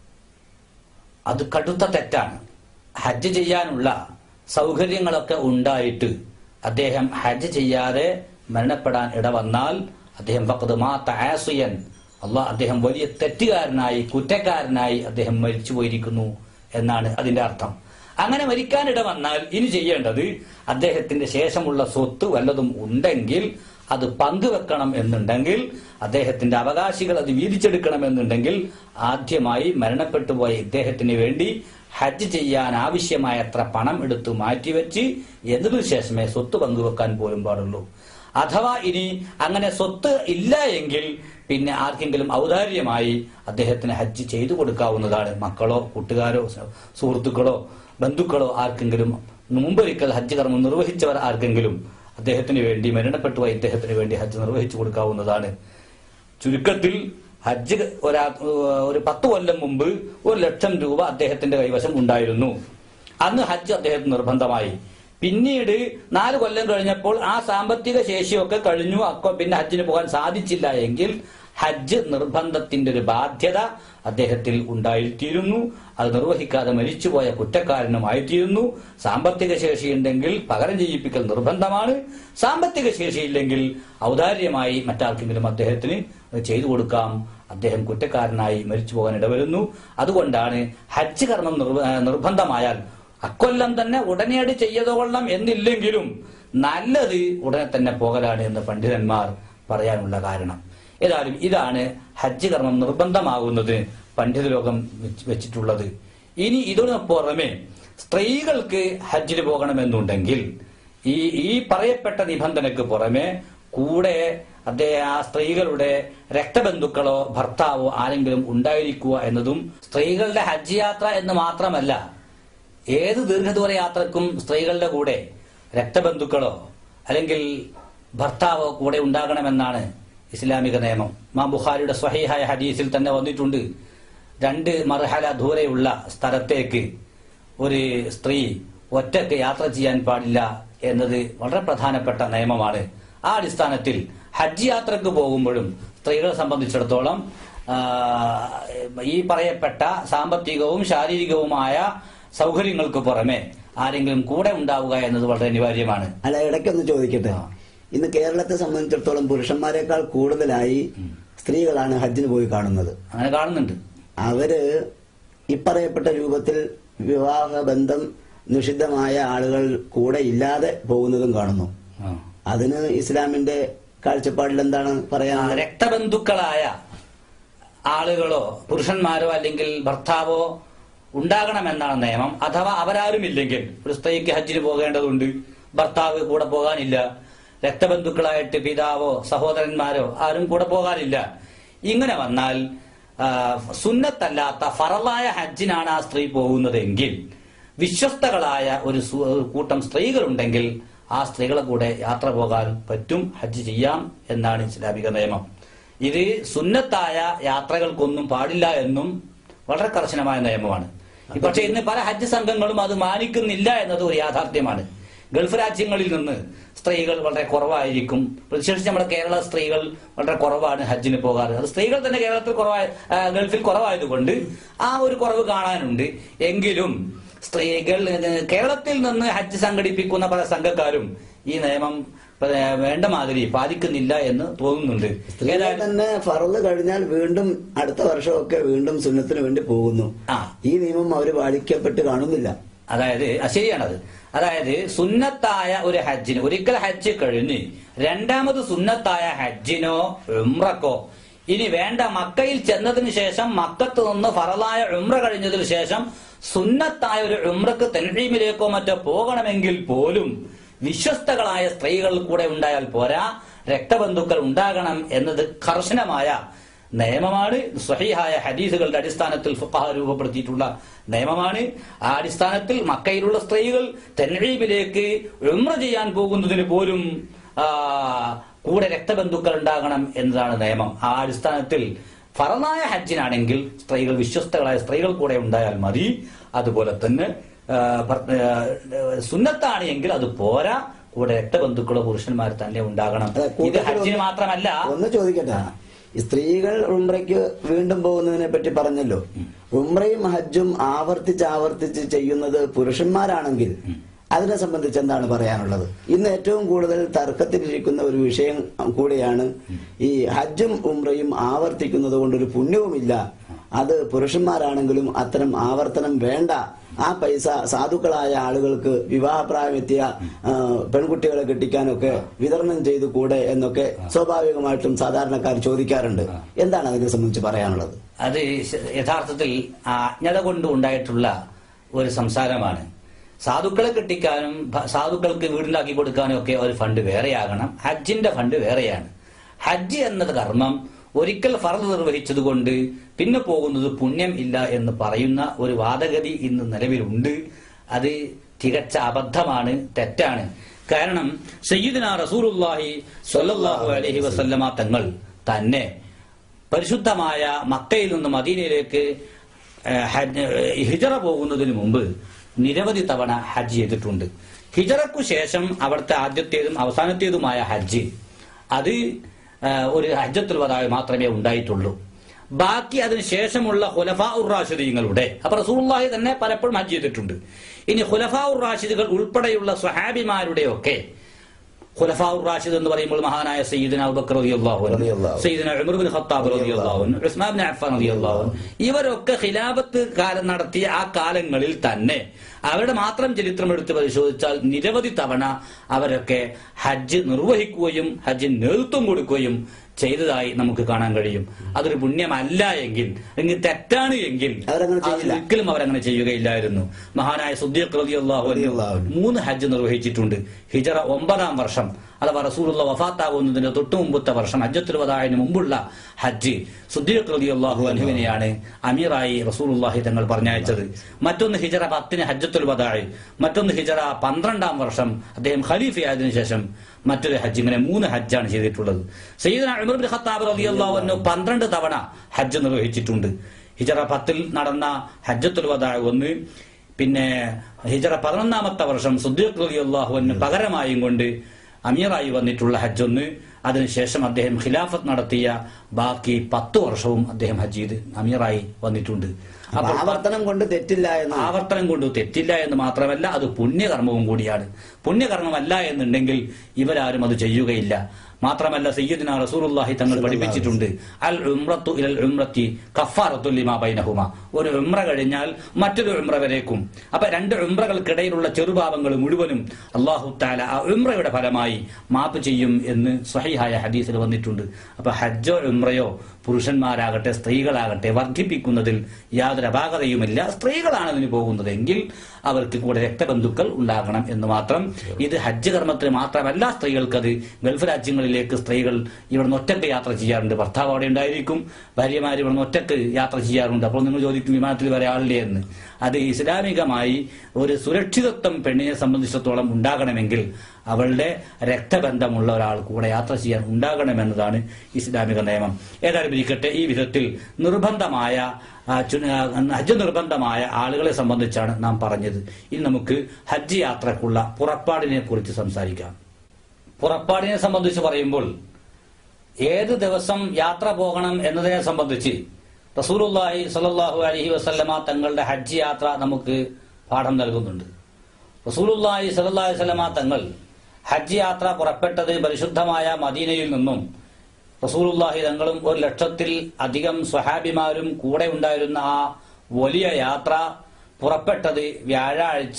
അത് കടുത്ത തെറ്റാണ് ഹജ്ജ് ചെയ്യാനുള്ള സൗകര്യങ്ങളൊക്കെ ഉണ്ടായിട്ട് അദ്ദേഹം ഹജ്ജ് ചെയ്യാതെ മരണപ്പെടാൻ ഇടവന്നാൽ അദ്ദേഹം ഫഖദ് മാത്ത ആസിയൻ അള്ളാഹ് അദ്ദേഹം വലിയ തെറ്റുകാരനായി കുറ്റക്കാരനായി അദ്ദേഹം മരിച്ചു പോയിരിക്കുന്നു എന്നാണ് അതിന്റെ അർത്ഥം അങ്ങനെ മരിക്കാൻ ഇടവന്നാൽ ഇനി ചെയ്യേണ്ടത് അദ്ദേഹത്തിന്റെ ശേഷമുള്ള സ്വത്ത് വല്ലതും ഉണ്ടെങ്കിൽ അത് പങ്കുവെക്കണം എന്നുണ്ടെങ്കിൽ അദ്ദേഹത്തിന്റെ അവകാശികൾ അത് വീതിച്ചെടുക്കണം എന്നുണ്ടെങ്കിൽ ആദ്യമായി മരണപ്പെട്ടു പോയ ഇദ്ദേഹത്തിന് വേണ്ടി ഹജ്ജ് ചെയ്യാൻ ആവശ്യമായത്ര പണം എടുത്തു മാറ്റിവെച്ച് എന്നതിനു ശേഷമേ സ്വത്ത് പങ്കുവെക്കാൻ പോലും പാടുള്ളൂ അഥവാ ഇനി അങ്ങനെ സ്വത്ത് ഇല്ല എങ്കിൽ പിന്നെ ആർക്കെങ്കിലും ഔദാര്യമായി അദ്ദേഹത്തിന് ഹജ്ജ് ചെയ്തു കൊടുക്കാവുന്നതാണ് മക്കളോ കൂട്ടുകാരോ സ- സുഹൃത്തുക്കളോ ബന്ധുക്കളോ ആർക്കെങ്കിലും മുമ്പൊരിക്കൽ ഹജ്ജ് കർമ്മം നിർവഹിച്ചവർ ആർക്കെങ്കിലും അദ്ദേഹത്തിന് വേണ്ടി മരണപ്പെട്ടുപോയ ഇദ്ദേഹത്തിന് വേണ്ടി ഹജ്ജ് നിർവഹിച്ചു കൊടുക്കാവുന്നതാണ് ചുരുക്കത്തിൽ ഹജ്ജ് ഒരാ ഒരു പത്ത് കൊല്ലം മുമ്പ് ഒരു ലക്ഷം രൂപ അദ്ദേഹത്തിന്റെ കൈവശം ഉണ്ടായിരുന്നു അന്ന് ഹജ്ജ് അദ്ദേഹത്തിന് നിർബന്ധമായി പിന്നീട് നാല് കൊല്ലം കഴിഞ്ഞപ്പോൾ ആ സാമ്പത്തിക ശേഷിയൊക്കെ കഴിഞ്ഞു അപ്പൊ പിന്നെ ഹജ്ജിന് പോകാൻ സാധിച്ചില്ല എങ്കിൽ ഹജ്ജ് നിർബന്ധത്തിന്റെ ഒരു ബാധ്യത അദ്ദേഹത്തിൽ ഉണ്ടായിത്തീരുന്നു അത് നിർവഹിക്കാതെ മരിച്ചുപോയ കുറ്റക്കാരനുമായിത്തീരുന്നു സാമ്പത്തിക ശേഷിയുണ്ടെങ്കിൽ പകരം ചെയ്യിപ്പിക്കൽ നിർബന്ധമാണ് സാമ്പത്തിക ശേഷിയില്ലെങ്കിൽ ഔദാര്യമായി മറ്റാർക്കെങ്കിലും അദ്ദേഹത്തിന് ചെയ്തു കൊടുക്കാം അദ്ദേഹം കുറ്റക്കാരനായി മരിച്ചു പോകാൻ ഇടവരുന്നു അതുകൊണ്ടാണ് ഹജ്ജ് കർമ്മം നിർവ- നിർബന്ധമായാൽ അക്കൊല്ലം തന്നെ ഉടനെയടി ചെയ്യതോളണം എന്നില്ലെങ്കിലും നല്ലത് ഉടനെ തന്നെ പോകലാണ് എന്ന് പണ്ഡിതന്മാർ പറയാനുള്ള കാരണം ഏതായാലും ഇതാണ് ഹജ്ജ് കർമ്മം നിർബന്ധമാകുന്നത് പണ്ഡിത ലോകം വെച്ച് വെച്ചിട്ടുള്ളത് ഇനി ഇതിനു പുറമെ സ്ത്രീകൾക്ക് ഹജ്ജിന് പോകണമെന്നുണ്ടെങ്കിൽ ഈ ഈ പറയപ്പെട്ട നിബന്ധനയ്ക്ക് പുറമെ കൂടെ അദ്ദേഹം ആ സ്ത്രീകളുടെ രക്തബന്ധുക്കളോ ഭർത്താവോ ആരെങ്കിലും ഉണ്ടായിരിക്കുക എന്നതും സ്ത്രീകളുടെ ഹജ്ജ് യാത്ര എന്ന് മാത്രമല്ല ഏത് ദീർഘദൂര യാത്രക്കും സ്ത്രീകളുടെ കൂടെ രക്തബന്ധുക്കളോ അല്ലെങ്കിൽ ഭർത്താവോ കൂടെ ഉണ്ടാകണമെന്നാണ് ഇസ്ലാമിക നിയമം മാ ബുഖാരിയുടെ സ്വഹീഹായ ഹദീസിൽ തന്നെ വന്നിട്ടുണ്ട് രണ്ട് മർഹല ദൂരെയുള്ള സ്ഥലത്തേക്ക് ഒരു സ്ത്രീ ഒറ്റയ്ക്ക് യാത്ര ചെയ്യാൻ പാടില്ല എന്നത് വളരെ പ്രധാനപ്പെട്ട നിയമമാണ് ആ അടിസ്ഥാനത്തിൽ ഹജ്ജ് യാത്രക്ക് പോകുമ്പോഴും സ്ത്രീകളെ സംബന്ധിച്ചിടത്തോളം ആ, ഈ പറയപ്പെട്ട സാമ്പത്തികവും ശാരീരികവുമായ സൗകര്യങ്ങൾക്ക് പുറമെ ആരെങ്കിലും കൂടെ ഉണ്ടാവുക എന്നത് വളരെ അനിവാര്യമാണ് അല്ല ഇടയ്ക്കൊന്ന് ചോദിക്കട്ടെ ആ. ഇന്ന് കേരളത്തെ സംബന്ധിച്ചിടത്തോളം പുരുഷന്മാരെക്കാൾ കൂടുതലായി സ്ത്രീകളാണ് ഹജ്ജിന് പോയി കാണുന്നത് അങ്ങനെ കാണുന്നുണ്ട് അവര് ഇപ്പറയപ്പെട്ട രൂപത്തിൽ വിവാഹ ബന്ധം നിഷിദ്ധമായ ആളുകൾ കൂടെ ഇല്ലാതെ പോകുന്നതും കാണുന്നു ആ. അതിന് ഇസ്ലാമിന്റെ കാഴ്ചപ്പാടിൽ എന്താണ് ആ, പറയാനുള്ളത് രക്തബന്ധുക്കളായ ആളുകളോ പുരുഷന്മാരോ അല്ലെങ്കിൽ ഭർത്താവോ ഉണ്ടാകണമെന്നാണ് നിയമം അഥവാ അവരാരുമില്ലെങ്കിൽ ഒരു സ്ത്രീക്ക് ഹജ്ജിന് പോകേണ്ടതുണ്ട് ഭർത്താവ് കൂടെ പോകാനില്ല രക്തബന്ധുക്കളായിട്ട് പിതാവോ സഹോദരന്മാരോ ആരും കൂടെ പോകാനില്ല ഇങ്ങനെ വന്നാൽ ആ, സുന്നത്തല്ലാത്ത ഫറലായ ഹജ്ജിനാണ് ആ സ്ത്രീ പോകുന്നതെങ്കിൽ വിശ്വസ്തകളായ ഒരു സു- ഒരു കൂട്ടം സ്ത്രീകളുണ്ടെങ്കിൽ ആ സ്ത്രീകളെ കൂടെ യാത്ര പോകാൻ പറ്റും ഹജ്ജ് ചെയ്യാം എന്നാണ് ഇസ്ലാമിക നിയമം ഇത് സുന്നത്തായ യാത്രകൾക്കൊന്നും പാടില്ല എന്നും വളരെ കർശനമായ നിയമമാണ് പക്ഷെ ഇന്ന് പല ഹജ്ജ് സംഘങ്ങളും അത് മാനിക്കുന്നില്ല എന്നത് ഒരു യാഥാർത്ഥ്യമാണ് ഗൾഫ് രാജ്യങ്ങളിൽ നിന്ന് സ്ത്രീകൾ വളരെ കുറവായിരിക്കും വിശേഷിച്ച് നമ്മുടെ കേരള സ്ത്രീകൾ വളരെ കുറവാണ് ഹജ്ജിന് പോകാറ് അത് സ്ത്രീകൾ തന്നെ കേരളത്തിൽ കുറവായ ആ, ഗൾഫിൽ കുറവായതുകൊണ്ട് ആ ഒരു കുറവ് കാണാനുണ്ട് എങ്കിലും സ്ത്രീകൾ ഏഹ്, കേരളത്തിൽ നിന്ന് ഹജ്ജ് സംഘടിപ്പിക്കുന്ന പല സംഘക്കാരും ഈ നിയമം ഏഹ്, വേണ്ട മാതിരി പാലിക്കുന്നില്ല എന്ന് തോന്നുന്നുണ്ട് സ്ത്രീകൾ ഏതായാലും തന്നെ ഫറല് കഴിഞ്ഞാൽ വീണ്ടും അടുത്ത വർഷമൊക്കെ വീണ്ടും സുന്നത്തിന് വേണ്ടി പോകുന്നു ആ. ഈ നിയമം അവർ പാലിക്കപ്പെട്ട് കാണുന്നില്ല അതായത് ആ, ശരിയാണത് അതായത് സുന്നത്തായ ഒരു ഹജ്ജിന് ഒരിക്കൽ ഹജ്ജ് കഴിഞ്ഞ് രണ്ടാമത് സുന്നത്തായ ഹജ്ജിനോ ഉംറക്കോ ഇനി വേണ്ട മക്കയിൽ ചെന്നതിന് ശേഷം മക്കത്ത് നിന്ന് ഫറലായ ഉംറ കഴിഞ്ഞതിന് ശേഷം സുന്നത്തായ ഒരു ഉംറക്ക് തെൻഹീമിലേക്കോ മറ്റോ പോകണമെങ്കിൽ പോലും വിശ്വസ്തകളായ സ്ത്രീകൾ കൂടെ ഉണ്ടായാൽ പോരാ രക്തബന്ധുക്കൾ ഉണ്ടാകണം എന്നത് കർശനമായ നിയമമാണ് സ്വഹീഹായ ഹദീസുകളുടെ അടിസ്ഥാനത്തിൽ ഫുഖഹ രൂപപ്പെടുത്തിയിട്ടുള്ള നിയമമാണ് ആ അടിസ്ഥാനത്തിൽ മക്കയിലുള്ള സ്ത്രീകൾ തെൻഴീമിലേക്ക് ഉംറ ചെയ്യാൻ പോകുന്നതിന് പോലും ആ, കൂടെ രക്തബന്ധുക്കൾ ഉണ്ടാകണം എന്നതാണ് നിയമം ആ അടിസ്ഥാനത്തിൽ ഫറലായ ഹജ്ജിനാണെങ്കിൽ സ്ത്രീകൾ വിശ്വസ്തകളായ സ്ത്രീകൾ കൂടെ ഉണ്ടായാൽ മതി അതുപോലെ തന്നെ ആ, ഭർ- ആ, സുന്നത്താണ് എങ്കിൽ അത് പോരാ കൂടെ രക്തബന്ധുക്കളോ പുരുഷന്മാർ തന്നെ ഉണ്ടാകണം അതെ, ഇത് കൂട്ടത്തിൽ ഹജ്ജിന് ഒന്ന് മാത്രമല്ല ഒന്ന് ചോദിക്കട്ടെ ഈ സ്ത്രീകൾ ഉംറയ്ക്ക് വീണ്ടും പോകുന്നതിനെ പറ്റി പറഞ്ഞല്ലോ ഉംറയും ഹജ്ജും ആവർത്തിച്ച് ആവർത്തിച്ച് ചെയ്യുന്നത് പുരുഷന്മാരാണെങ്കിൽ അതിനെ സംബന്ധിച്ച് എന്താണ് പറയാനുള്ളത് ഇന്ന് ഏറ്റവും കൂടുതൽ തർക്കത്തിലിരിക്കുന്ന ഒരു വിഷയം കൂടിയാണ് ഈ ഹജ്ജും ഉംറയും ആവർത്തിക്കുന്നത് കൊണ്ടൊരു പുണ്യവുമില്ല അത് പുരുഷന്മാരാണെങ്കിലും അത്തരം ആവർത്തനം വേണ്ട ആ പൈസ സാധുക്കളായ ആളുകൾക്ക് വിവാഹപ്രായമെത്തിയ ആ, പെൺകുട്ടികളെ കെട്ടിക്കാനൊക്കെ വിതരണം ചെയ്തു കൂടെ എന്നൊക്കെ സ്വാഭാവികമായിട്ടും സാധാരണക്കാർ ചോദിക്കാറുണ്ട് എന്താണ് അതിനെ സംബന്ധിച്ച് പറയാനുള്ളത് അത് ശ- യഥാർത്ഥത്തിൽ ആ അജ്ഞത കൊണ്ട് ഉണ്ടായിട്ടുള്ള ഒരു സംസാരമാണ് സാധുക്കളെ കെട്ടിക്കാനും ഭ- സാധുക്കൾക്ക് വീടുണ്ടാക്കി കൊടുക്കാനും ഒക്കെ ഒരു ഫണ്ട് വേറെയാകണം ഹജ്ജിന്റെ ഫണ്ട് വേറെയാണ് ഹജ്ജ് എന്നത് കർമ്മം ഒരിക്കൽ ഫറദ് നിർവഹിച്ചത് കൊണ്ട് പിന്നെ പോകുന്നത് പുണ്യം ഇല്ല എന്ന് പറയുന്ന ഒരു വാദഗതി ഇന്ന് നിലവിലുണ്ട് അത് തികച്ച അബദ്ധമാണ് തെറ്റാണ് കാരണം സയ്യിദന റസൂലുള്ളാഹി സ്വല്ലല്ലാഹു അലൈഹി വസല്ലമ തങ്ങൾ തന്നെ പരിശുദ്ധമായ മക്കയിൽ നിന്ന് മദീനയിലേക്ക് ഏഹ്, ഹജ്ജ്- ഏഹ്, ഹിജറ പോകുന്നതിന് മുമ്പ് നിരവധി തവണ ഹജ്ജ് ചെയ്തിട്ടുണ്ട് ഹിജറക്കു ശേഷം അവിടുത്തെ ആദ്യത്തേതും അവസാനത്തേതുമായ ഹജ്ജ് അത് ഏഹ്, ഒരു ഹജ്ജത്തുൽ വദായി മാത്രമേ ഉണ്ടായിട്ടുള്ളൂ ബാക്കി അതിന് ശേഷമുള്ള ഹുലഫാ ഉർ റാഷിദീങ്ങളുടെ അപ്പൊ റസൂള്ളാഹി തന്നെ പലപ്പോഴും ഹജ്ജ് ചെയ്തിട്ടുണ്ട് ഇനി ഹുലഫാ ഉർ റാഷിദുകൾ ഉൾപ്പെടെയുള്ള സ്വഹാബിമാരുടെയൊക്കെ ഖുലഫാ ഉർ റാഷിദ് എന്ന് പറയുമ്പോൾ മഹാനായ സയ്യിദന അബൂബക്കർ റളിയല്ലാഹു അൻഹു റളിയല്ലാഹു. സയ്യിദന ഉമർ ബിൻ ഖത്താബ് റളിയല്ലാഹു അൻഹു ഉസ്മാൻ ബിൻ അഫ്ഫാൻ റളിയല്ലാഹു അൻഹു ഇവരൊക്കെ ഖിലാഫത്ത് കാലം നടത്തിയ ആ കാലങ്ങളിൽ തന്നെ അവരുടെ മാത്രം ചരിത്രം എടുത്ത് പരിശോധിച്ചാൽ നിരവധി തവണ അവരൊക്കെ ഹജ്ജ് നിർവഹിക്കുകയും ഹജ്ജിന് നേതൃത്വം കൊടുക്കുകയും ചെയ്തതായി നമുക്ക് കാണാൻ കഴിയും അതൊരു പുണ്യമല്ല എങ്കിൽ അല്ലെങ്കിൽ തെറ്റാണ് എങ്കിൽ അവരങ്ങനെ അത് ചെയ്യില്ല. ഒരിക്കലും അവരങ്ങനെ ചെയ്യുകയില്ലായിരുന്നു മഹാനായ സുദ്ദീഖ് റളിയല്ലാഹു അൻഹു റളിയല്ലാഹു അൻഹു. മൂന്ന് ഹജ്ജ് നിർവഹിച്ചിട്ടുണ്ട് ഹിജറ ഒമ്പതാം വർഷം അഥവാ റസൂലുള്ള വഫാത്താകുന്നതിന് തൊട്ടു മുമ്പത്തെ വർഷം ഹജ്ജത്തുൽ വദാഇന് മുമ്പുള്ള ഹജ്ജ് സുദ്ദീഖ് റളിയല്ലാഹു അൻഹുവിനെയാണ് അമീറായി റസൂലുള്ളാഹി തങ്ങൾ പറഞ്ഞയച്ചത് മറ്റൊന്ന് ഹിജറ പത്തിന് ഹജ്ജത്തുൽ വദാഇ മറ്റൊന്ന് ഹിജറ പന്ത്രണ്ടാം വർഷം അദ്ദേഹം ഖലീഫയായതിനു ശേഷം മറ്റൊരു ഹജ്ജ് ഇങ്ങനെ മൂന്ന് ഹജ്ജാണ് ചെയ്തിട്ടുള്ളത് സയ്യിദന ഉമർ ബിൻ ഖത്താബ് റളിയല്ലാഹു അൻഹു പന്ത്രണ്ട് തവണ ഹജ്ജ് നിർവഹിച്ചിട്ടുണ്ട് ഹിജറ പത്തിൽ നടന്ന ഹജ്ജത്തുൽ വദാഇ ഒന്ന് പിന്നെ ഹിജറ പതിനൊന്നാമത്തെ വർഷം സുദ്ദീഖ് റളിയല്ലാഹു അൻഹു പകരമായും കൊണ്ട് അമീറായി വന്നിട്ടുള്ള ഹജ്ജ് ഒന്ന് അതിനുശേഷം അദ്ദേഹം ഖിലാഫത്ത് നടത്തിയ ബാക്കി പത്ത് വർഷവും അദ്ദേഹം ഹജ്ജ് ചെയ്ത് അമീറായി വന്നിട്ടുണ്ട് അപ്പൊ അപ്പോൾ ആവർത്തനം കൊണ്ട് തെറ്റില്ല എന്ന് ആവർത്തനം കൊണ്ട് തെറ്റില്ല എന്ന് മാത്രമല്ല അത് പുണ്യകർമ്മവും കൂടിയാണ് പുണ്യകർമ്മമല്ല എന്നുണ്ടെങ്കിൽ ഇവരാരും അത് ചെയ്യുകയില്ല മാത്രമല്ല സയ്യിദ്ന റസൂലുള്ളാഹി തങ്ങൾ പഠിപ്പിച്ചിട്ടുണ്ട് അൽ ഉംറത്തു ഇലൽ ഉംറത്തി കഫാറത്തു ലിമാ ബൈനഹുമ ഒരു ഉംറ കഴിഞ്ഞാൽ മറ്റൊരു ഉംറ വരേക്കും അപ്പൊ രണ്ട് ഉംറകൾക്കിടയിലുള്ള ചെറുപാപങ്ങൾ മുഴുവനും അള്ളാഹു താല ആ ഉംറയുടെ ഫലമായി മാപ്പ് ചെയ്യും എന്ന് സ്വഹീഹായ ഹദീസിൽ വന്നിട്ടുണ്ട് അപ്പൊ ഹജ്ജോ ഉംറയോ പുരുഷന്മാരാകട്ടെ സ്ത്രീകളാകട്ടെ വർദ്ധിപ്പിക്കുന്നതിൽ യാതൊരു അപാകതയുമില്ല സ്ത്രീകളാണ് ഇതിന് പോകുന്നത് എങ്കിൽ അവർക്ക് കൂടെ രക്തബന്ധുക്കൾ ഉണ്ടാകണം എന്ന് മാത്രം ഇത് ഹജ്ജ് കർമ്മത്തിന് മാത്രമല്ല സ്ത്രീകൾക്കത് ഗൾഫ് രാജ്യങ്ങളിലേക്ക് സ്ത്രീകൾ ഇവിടുന്ന് ഒറ്റക്ക് യാത്ര ചെയ്യാറുണ്ട് ഭർത്താവ് അവിടെ ഉണ്ടായിരിക്കും ഭാര്യമാർ ഇവിടുന്ന് ഒറ്റക്ക് യാത്ര ചെയ്യാറുണ്ട് അപ്പോൾ നിങ്ങൾ ചോദിക്കും വിമാനത്തിൽ വരെ ആളില്ലേ എന്ന് അത് ഇസ്ലാമികമായി ഒരു സുരക്ഷിതത്വം പെണ്ണിനെ സംബന്ധിച്ചിടത്തോളം ഉണ്ടാകണമെങ്കിൽ അവളുടെ രക്തബന്ധമുള്ള ഒരാൾ കൂടെ യാത്ര ചെയ്യാൻ ഉണ്ടാകണമെന്നതാണ് ഇസ്ലാമിക നിയമം ഏതായാലും ഇരിക്കട്ടെ ഈ വിധത്തിൽ നിർബന്ധമായ ആ, ചു- ആ, ഹജ്ജ് നിർബന്ധമായ ആളുകളെ സംബന്ധിച്ചാണ് നാം പറഞ്ഞത് ഇനി നമുക്ക് ഹജ്ജ് യാത്രക്കുള്ള പുറപ്പാടിനെ കുറിച്ച് സംസാരിക്കാം പുറപ്പാടിനെ സംബന്ധിച്ച് പറയുമ്പോൾ ഏത് ദിവസം യാത്ര പോകണം എന്നതിനെ സംബന്ധിച്ച് റസൂലുള്ളാഹി സ്വല്ലല്ലാഹു അലൈഹി വസല്ലമ തങ്ങളുടെ ഹജ്ജ് യാത്ര നമുക്ക് പാഠം നൽകുന്നുണ്ട് റസൂലുള്ളാഹി സ്വല്ലല്ലാഹു അലൈഹി വസല്ലമ തങ്ങൾ ഹജ്ജ് യാത്ര പുറപ്പെട്ടത് പരിശുദ്ധമായ മദീനയിൽ നിന്നും റസൂലുള്ളാഹി തങ്ങളും ഒരു ലക്ഷത്തിൽ അധികം സ്വഹാബിമാരും കൂടെ ഉണ്ടായിരുന്ന ആ വലിയ യാത്ര പുറപ്പെട്ടത് വ്യാഴാഴ്ച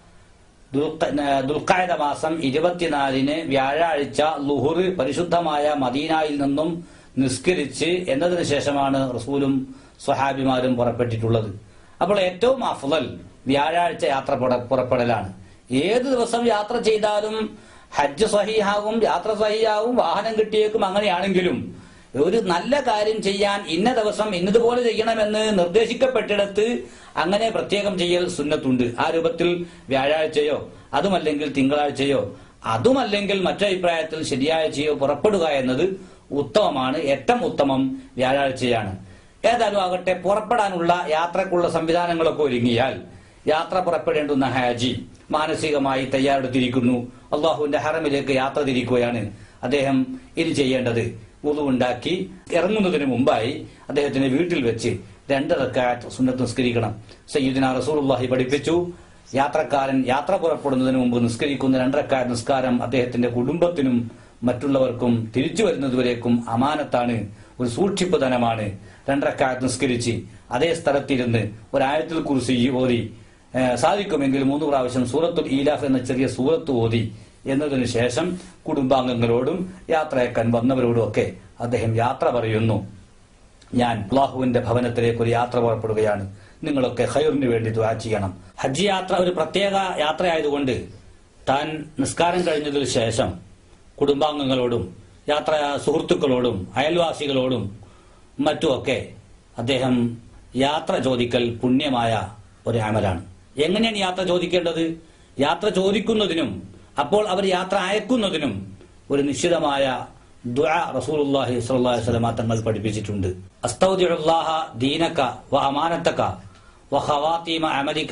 ദുൽഖ- ഏഹ് ദുൽഖായത മാസം ഇരുപത്തിനാലിന് വ്യാഴാഴ്ച ലുഹുർ പരിശുദ്ധമായ മദീനയിൽ നിന്നും നിസ്കരിച്ച് എന്നതിന് ശേഷമാണ് റസൂലും സ്വഹാബിമാരും പുറപ്പെട്ടിട്ടുള്ളത് അപ്പോൾ ഏറ്റവും അഫ്ലൽ വ്യാഴാഴ്ച യാത്ര പുറ- പുറപ്പെടലാണ് ഏത് ദിവസം യാത്ര ചെയ്താലും ഹജ്ജ് സഹിയാകും യാത്ര സഹിയാകും വാഹനം കിട്ടിയേക്കും അങ്ങനെയാണെങ്കിലും ഒരു നല്ല കാര്യം ചെയ്യാൻ ഇന്ന ദിവസം ഇന്നതുപോലെ ചെയ്യണമെന്ന് നിർദ്ദേശിക്കപ്പെട്ടിടത്ത് അങ്ങനെ പ്രത്യേകം ചെയ്യൽ സുന്നത്തുണ്ട് ആ രൂപത്തിൽ വ്യാഴാഴ്ചയോ അതുമല്ലെങ്കിൽ തിങ്കളാഴ്ചയോ അതുമല്ലെങ്കിൽ മറ്റഭിപ്രായത്തിൽ ശനിയാഴ്ചയോ പുറപ്പെടുക എന്നത് ഉത്തമമാണ് ഏറ്റവും ഉത്തമം വ്യാഴാഴ്ചയാണ് ഏതായാലും ആകട്ടെ പുറപ്പെടാനുള്ള യാത്രക്കുള്ള സംവിധാനങ്ങളൊക്കെ ഒരുങ്ങിയാൽ യാത്ര പുറപ്പെടേണ്ടുന്ന ഹാജി മാനസികമായി തയ്യാറെടുത്തിരിക്കുന്നു അള്ളാഹുവിന്റെ ഹറമിലേക്ക് യാത്ര തിരിക്കുകയാണ് അദ്ദേഹം ഇത് ചെയ്യേണ്ടത് ഉണ്ടാക്കി ഇറങ്ങുന്നതിന് മുമ്പായി അദ്ദേഹത്തിന്റെ വീട്ടിൽ വെച്ച് രണ്ട് റക്കാറ്റ് സുന്നത്ത് നിസ്കരിക്കണം സയ്യിദിന റസൂലുള്ളാഹി പഠിപ്പിച്ചു യാത്രക്കാരൻ യാത്ര പുറപ്പെടുന്നതിന് മുമ്പ് നിസ്കരിക്കുന്ന രണ്ടരക്കാറ്റ് നിസ്കാരം അദ്ദേഹത്തിന്റെ കുടുംബത്തിനും മറ്റുള്ളവർക്കും തിരിച്ചു വരുന്നതുവരേക്കും അമാനത്താണ് ഒരു സൂക്ഷിപ്പ് ധനമാണ് രണ്ടരക്കാറ്റ് നിസ്കരിച്ച് അതേ സ്ഥലത്തിരുന്ന് ഒരായത്തിൽ കുറിച്ച് ഓതി ഏഹ് സാധിക്കുമെങ്കിൽ മൂന്ന് പ്രാവശ്യം സൂറത്തുൽ ഈലാഫ് എന്ന ചെറിയ സൂറത്ത് ഓതി എന്നതിനു ശേഷം കുടുംബാംഗങ്ങളോടും യാത്രയേക്കാൻ വന്നവരോടും ഒക്കെ അദ്ദേഹം യാത്ര പറയുന്നു ഞാൻ അള്ളാഹുവിന്റെ ഭവനത്തിലേക്ക് ഒരു യാത്ര പുറപ്പെടുകയാണ് നിങ്ങളൊക്കെ ഖൈറിന് വേണ്ടി ദുആ ചെയ്യണം ഹജ്ജ് യാത്ര ഒരു പ്രത്യേക യാത്രയായതുകൊണ്ട് താൻ നിസ്കാരം കഴിഞ്ഞതിനു ശേഷം കുടുംബാംഗങ്ങളോടും യാത്ര സുഹൃത്തുക്കളോടും അയൽവാസികളോടും മറ്റുമൊക്കെ അദ്ദേഹം യാത്ര ചോദിക്കൽ പുണ്യമായ ഒരു അമലാണ് എങ്ങനെയാണ് യാത്ര ചോദിക്കേണ്ടത് യാത്ര ചോദിക്കുന്നതിനും അപ്പോൾ അവർ യാത്ര അയക്കുന്നതിനും ഒരു നിശ്ചിതമായ ദുആ റസൂലുള്ളാഹി സ്വല്ലല്ലാഹു അലൈഹി വസല്ലമ തങ്ങൾ പഠിപ്പിച്ചിട്ടുണ്ട് അസ്തൗദിഉല്ലാഹ ദീനക വ അമാനതക വ ഖവാതീമ അമലിക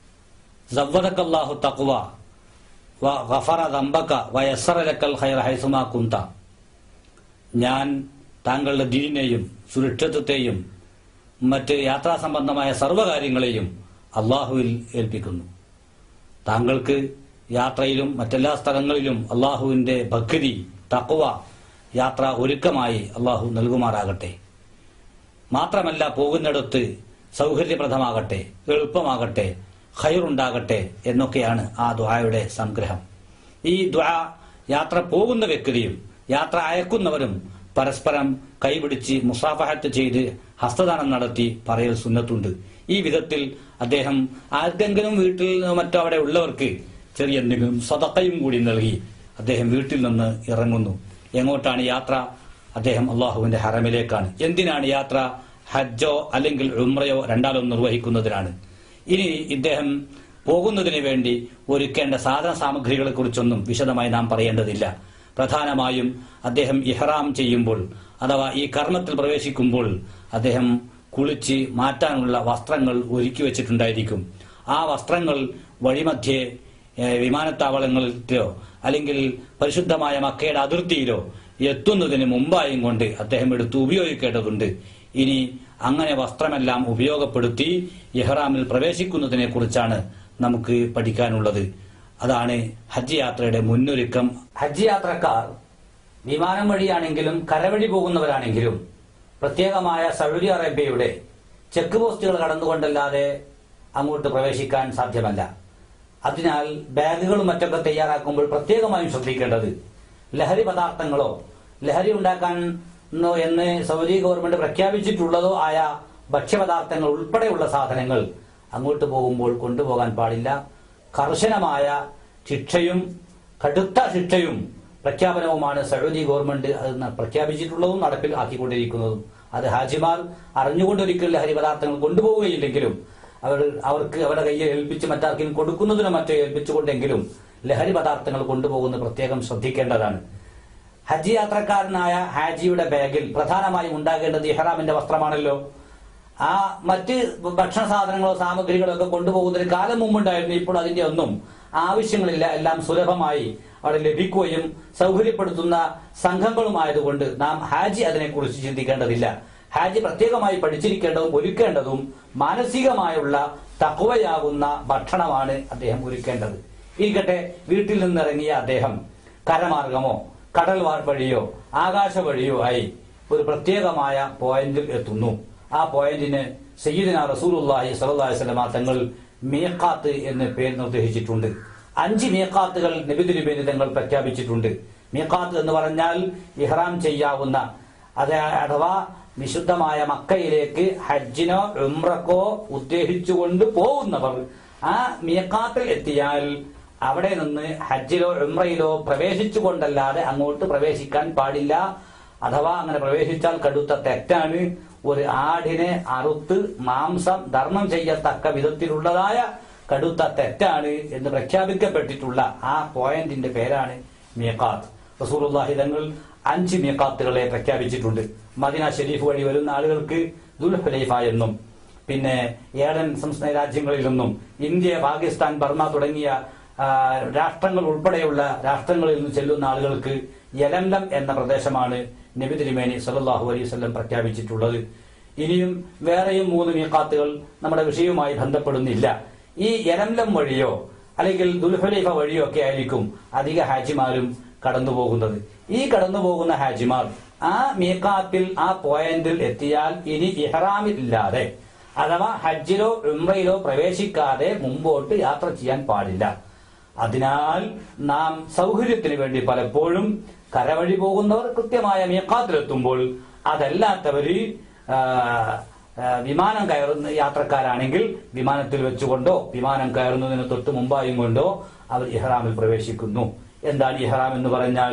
സവ്വദകല്ലാഹു തഖ്വ വ ഗഫറ ദംബക വ യസ്സറ ലക്കൽ ഖൈറ ഹൈസുമാ കുന്ത ഞാൻ താങ്കളുടെ ദീനിനെയും സുരക്ഷിതത്വത്തെയും മറ്റ് യാത്രാ സംബന്ധമായ സർവ്വകാര്യങ്ങളെയും അള്ളാഹുവിൽ ഏൽപ്പിക്കുന്നു താങ്കൾക്ക് യാത്രയിലും മറ്റെല്ലാ സ്ഥലങ്ങളിലും അള്ളാഹുവിന്റെ ഭക്തി തക്കുവ യാത്ര ഒരുക്കമായി അള്ളാഹു നൽകുമാറാകട്ടെ മാത്രമല്ല പോകുന്നിടത്ത് സൗകര്യപ്രദമാകട്ടെ എളുപ്പമാകട്ടെ ഖൈറുണ്ടാകട്ടെ എന്നൊക്കെയാണ് ആ ദ്വായുടെ സംഗ്രഹം ഈ ദ്വാ യാത്ര പോകുന്ന വ്യക്തിയും യാത്ര അയക്കുന്നവരും പരസ്പരം കൈപിടിച്ച് മുസാഫഹത്ത് ചെയ്ത് ഹസ്തദാനം നടത്തി പറയൽ സുന്നത്തുണ്ട് ഈ വിധത്തിൽ അദ്ദേഹം ആർക്കെങ്കിലും വീട്ടിൽ നിന്നോ മറ്റോ അവിടെ ഉള്ളവർക്ക് ചെറിയ എന്തെങ്കിലും സതക്കയും കൂടി നൽകി അദ്ദേഹം വീട്ടിൽ നിന്ന് ഇറങ്ങുന്നു എങ്ങോട്ടാണ് യാത്ര അദ്ദേഹം അള്ളാഹുവിന്റെ ഹറമിലേക്കാണ് എന്തിനാണ് യാത്ര ഹജ്ജോ അല്ലെങ്കിൽ ഉംറയോ രണ്ടാലും നിർവഹിക്കുന്നതിനാണ് ഇനി ഇദ്ദേഹം പോകുന്നതിന് വേണ്ടി ഒരുക്കേണ്ട സാധന സാമഗ്രികളെ കുറിച്ചൊന്നും വിശദമായി നാം പറയേണ്ടതില്ല പ്രധാനമായും അദ്ദേഹം ഇഹ്റാം ചെയ്യുമ്പോൾ അഥവാ ഈ കർമ്മത്തിൽ പ്രവേശിക്കുമ്പോൾ അദ്ദേഹം കുളിച്ച് മാറ്റാനുള്ള വസ്ത്രങ്ങൾ ഒരുക്കി വെച്ചിട്ടുണ്ടായിരിക്കും ആ വസ്ത്രങ്ങൾ വഴിമധ്യേ ഏഹ്, വിമാനത്താവളങ്ങളിലോ അല്ലെങ്കിൽ പരിശുദ്ധമായ മക്കയുടെ അതിർത്തിയിലോ എത്തുന്നതിന് മുമ്പായും കൊണ്ട് അദ്ദേഹം എടുത്ത് ഉപയോഗിക്കേണ്ടതുണ്ട് ഇനി അങ്ങനെ വസ്ത്രമെല്ലാം ഉപയോഗപ്പെടുത്തി ഇഹ്റാമിൽ പ്രവേശിക്കുന്നതിനെ കുറിച്ചാണ് നമുക്ക് പഠിക്കാനുള്ളത് അതാണ് ഹജ്ജ് യാത്രയുടെ മുന്നൊരുക്കം ഹജ്ജ് യാത്രക്കാർ വിമാനം വഴിയാണെങ്കിലും കരവഴി പോകുന്നവരാണെങ്കിലും പ്രത്യേകമായ സൗദി അറേബ്യയുടെ ചെക്ക് പോസ്റ്റുകൾ കടന്നുകൊണ്ടല്ലാതെ അങ്ങോട്ട് പ്രവേശിക്കാൻ സാധ്യമല്ല അതിനാൽ ബാഗുകളും മറ്റൊക്കെ തയ്യാറാക്കുമ്പോൾ പ്രത്യേകമായും ശ്രദ്ധിക്കേണ്ടത് ലഹരി പദാർത്ഥങ്ങളോ ലഹരി ഉണ്ടാക്കാൻ ന്നോ എന്ന് സൗദി ഗവൺമെന്റ് പ്രഖ്യാപിച്ചിട്ടുള്ളതോ ആയ ഭക്ഷ്യപദാർത്ഥങ്ങൾ ഉൾപ്പെടെയുള്ള സാധനങ്ങൾ അങ്ങോട്ട് പോകുമ്പോൾ കൊണ്ടുപോകാൻ പാടില്ല കർശനമായ ശിക്ഷയും കടുത്ത ശിക്ഷയും പ്രഖ്യാപനവുമാണ് സൗദി ഗവൺമെന്റ് അത് ന- പ്രഖ്യാപിച്ചിട്ടുള്ളതും നടപ്പിൽ ആക്കിക്കൊണ്ടിരിക്കുന്നതും അത് ഹാജിമാർ അറിഞ്ഞുകൊണ്ടൊരിക്കലും ലഹരി പദാർത്ഥങ്ങൾ കൊണ്ടുപോവുകയില്ലെങ്കിലും അവർ അവർക്ക് അവരുടെ കയ്യിൽ ഏൽപ്പിച്ച് മറ്റാർക്കും കൊടുക്കുന്നതിനോ മറ്റോ ഏൽപ്പിച്ചുകൊണ്ടെങ്കിലും ലഹരി പദാർത്ഥങ്ങൾ കൊണ്ടുപോകുന്നത് പ്രത്യേകം ശ്രദ്ധിക്കേണ്ടതാണ് ഹജ്ജ് യാത്രക്കാരനായ ഹാജിയുടെ ബാഗിൽ പ്രധാനമായും ഉണ്ടാകേണ്ടത് ഇഹ്റാമിന്റെ വസ്ത്രമാണല്ലോ ആ മറ്റ് ഭക്ഷണ സാധനങ്ങളോ സാമഗ്രികളോ ഒക്കെ കൊണ്ടുപോകുന്നതിന് കാലം മുമ്പുണ്ടായിരുന്നു ഇപ്പോൾ അതിന്റെ ഒന്നും ആവശ്യങ്ങളില്ല എല്ലാം സുലഭമായി അവിടെ ലഭിക്കുകയും സൗകര്യപ്പെടുത്തുന്ന സംഘങ്ങളുമായതുകൊണ്ട് നാം ഹാജി അതിനെക്കുറിച്ച് ചിന്തിക്കേണ്ടതില്ല ഹാജി പ്രത്യേകമായി പഠിച്ചിരിക്കേണ്ടതും ഒരുക്കേണ്ടതും മാനസികമായുള്ള തക്കവയാകുന്ന ഭക്ഷണമാണ് അദ്ദേഹം ഒരുക്കേണ്ടത് ഇരിക്കട്ടെ വീട്ടിൽ നിന്നിറങ്ങിയ അദ്ദേഹം കരമാർഗമോ കടൽ വാ- വഴിയോ ആകാശ വഴിയോ ആയി ഒരു പ്രത്യേകമായ പോയിന്റിൽ എത്തുന്നു ആ പോയിന്റിന് സയ്യിദിന റസൂലുള്ളാഹി സ്വല്ലല്ലാഹി അലൈഹി വസല്ലമ തങ്ങൾ മീഖാത്ത് എന്ന് പേര് നിർദ്ദേശിച്ചിട്ടുണ്ട് അഞ്ച് മീഖാത്തുകൾ നബി തിരുമേനി തങ്ങൾ പ്രഖ്യാപിച്ചിട്ടുണ്ട് മീഖാത്ത് എന്ന് പറഞ്ഞാൽ ഇഹ്റാം ചെയ്യാവുന്ന അത് അഥവാ വിശുദ്ധമായ മക്കയിലേക്ക് ഹജ്ജിനോ ഉംറക്കോ ഉദ്ദേശിച്ചുകൊണ്ട് പോകുന്നവർ ആ മീഖാത്തിൽ എത്തിയാൽ അവിടെ നിന്ന് ഹജ്ജിലോ ഉംറയിലോ പ്രവേശിച്ചുകൊണ്ടല്ലാതെ അങ്ങോട്ട് പ്രവേശിക്കാൻ പാടില്ല അഥവാ അങ്ങനെ പ്രവേശിച്ചാൽ കടുത്ത തെറ്റാണ് ഒരു ആടിനെ അറുത്ത് മാംസം ധർമ്മം ചെയ്യത്തക്ക വിധത്തിലുള്ളതായ കടുത്ത തെറ്റാണ് എന്ന് പ്രഖ്യാപിക്കപ്പെട്ടിട്ടുള്ള ആ പോയിന്റിന്റെ പേരാണ് മീഖാത്ത് റസൂലുള്ളാഹി തങ്ങൾ അഞ്ച് മീഖാത്തുകളെ പ്രഖ്യാപിച്ചിട്ടുണ്ട് മദീന ഷെരീഫ് വഴി വരുന്ന ആളുകൾക്ക് ദുൽഹുലൈഫ എന്നും പിന്നെ ഏഴൻ സംസ്ഥാന രാജ്യങ്ങളിൽ നിന്നും ഇന്ത്യ പാകിസ്ഥാൻ ബർമ തുടങ്ങിയ ആ, രാഷ്ട്രങ്ങൾ ഉൾപ്പെടെയുള്ള രാഷ്ട്രങ്ങളിൽ നിന്ന് ചെല്ലുന്ന ആളുകൾക്ക് യലംലം എന്ന പ്രദേശമാണ് നബി തിരുമേനി സല്ലല്ലാഹു അലൈഹി വസല്ലം പ്രഖ്യാപിച്ചിട്ടുള്ളത് ഇനിയും വേറെയും മൂന്ന് മീഖാത്തുകൾ നമ്മുടെ വിഷയവുമായി ബന്ധപ്പെടുന്നില്ല ഈ യലംലം വഴിയോ അല്ലെങ്കിൽ ദുൽഹുലൈഫ വഴിയോ ഒക്കെ ആയിരിക്കും അധിക ഹാജിമാരും കടന്നു പോകുന്നത് ഈ കടന്നു പോകുന്ന ഹാജിമാർ ആ മീഖാത്തിൽ ആ പോയിന്റിൽ എത്തിയാൽ ഇനി ഇഹ്റാമിൽ ഇല്ലാതെ അഥവാ ഹജ്ജിലോ ഉംറയിലോ പ്രവേശിക്കാതെ മുമ്പോട്ട് യാത്ര ചെയ്യാൻ പാടില്ല അതിനാൽ നാം സൗകര്യത്തിന് വേണ്ടി പലപ്പോഴും കരവഴി പോകുന്നവർ കൃത്യമായ മീക്കാത്തിലെത്തുമ്പോൾ അതല്ലാത്തവര് ആ, ആ, വിമാനം കയറുന്ന യാത്രക്കാരാണെങ്കിൽ വിമാനത്തിൽ വെച്ചുകൊണ്ടോ വിമാനം കയറുന്നതിന് തൊട്ട് മുമ്പായും കൊണ്ടോ അവർ ഇഹ്റാമിൽ പ്രവേശിക്കുന്നു എന്താണ് ഇഹ്റാം എന്ന് പറഞ്ഞാൽ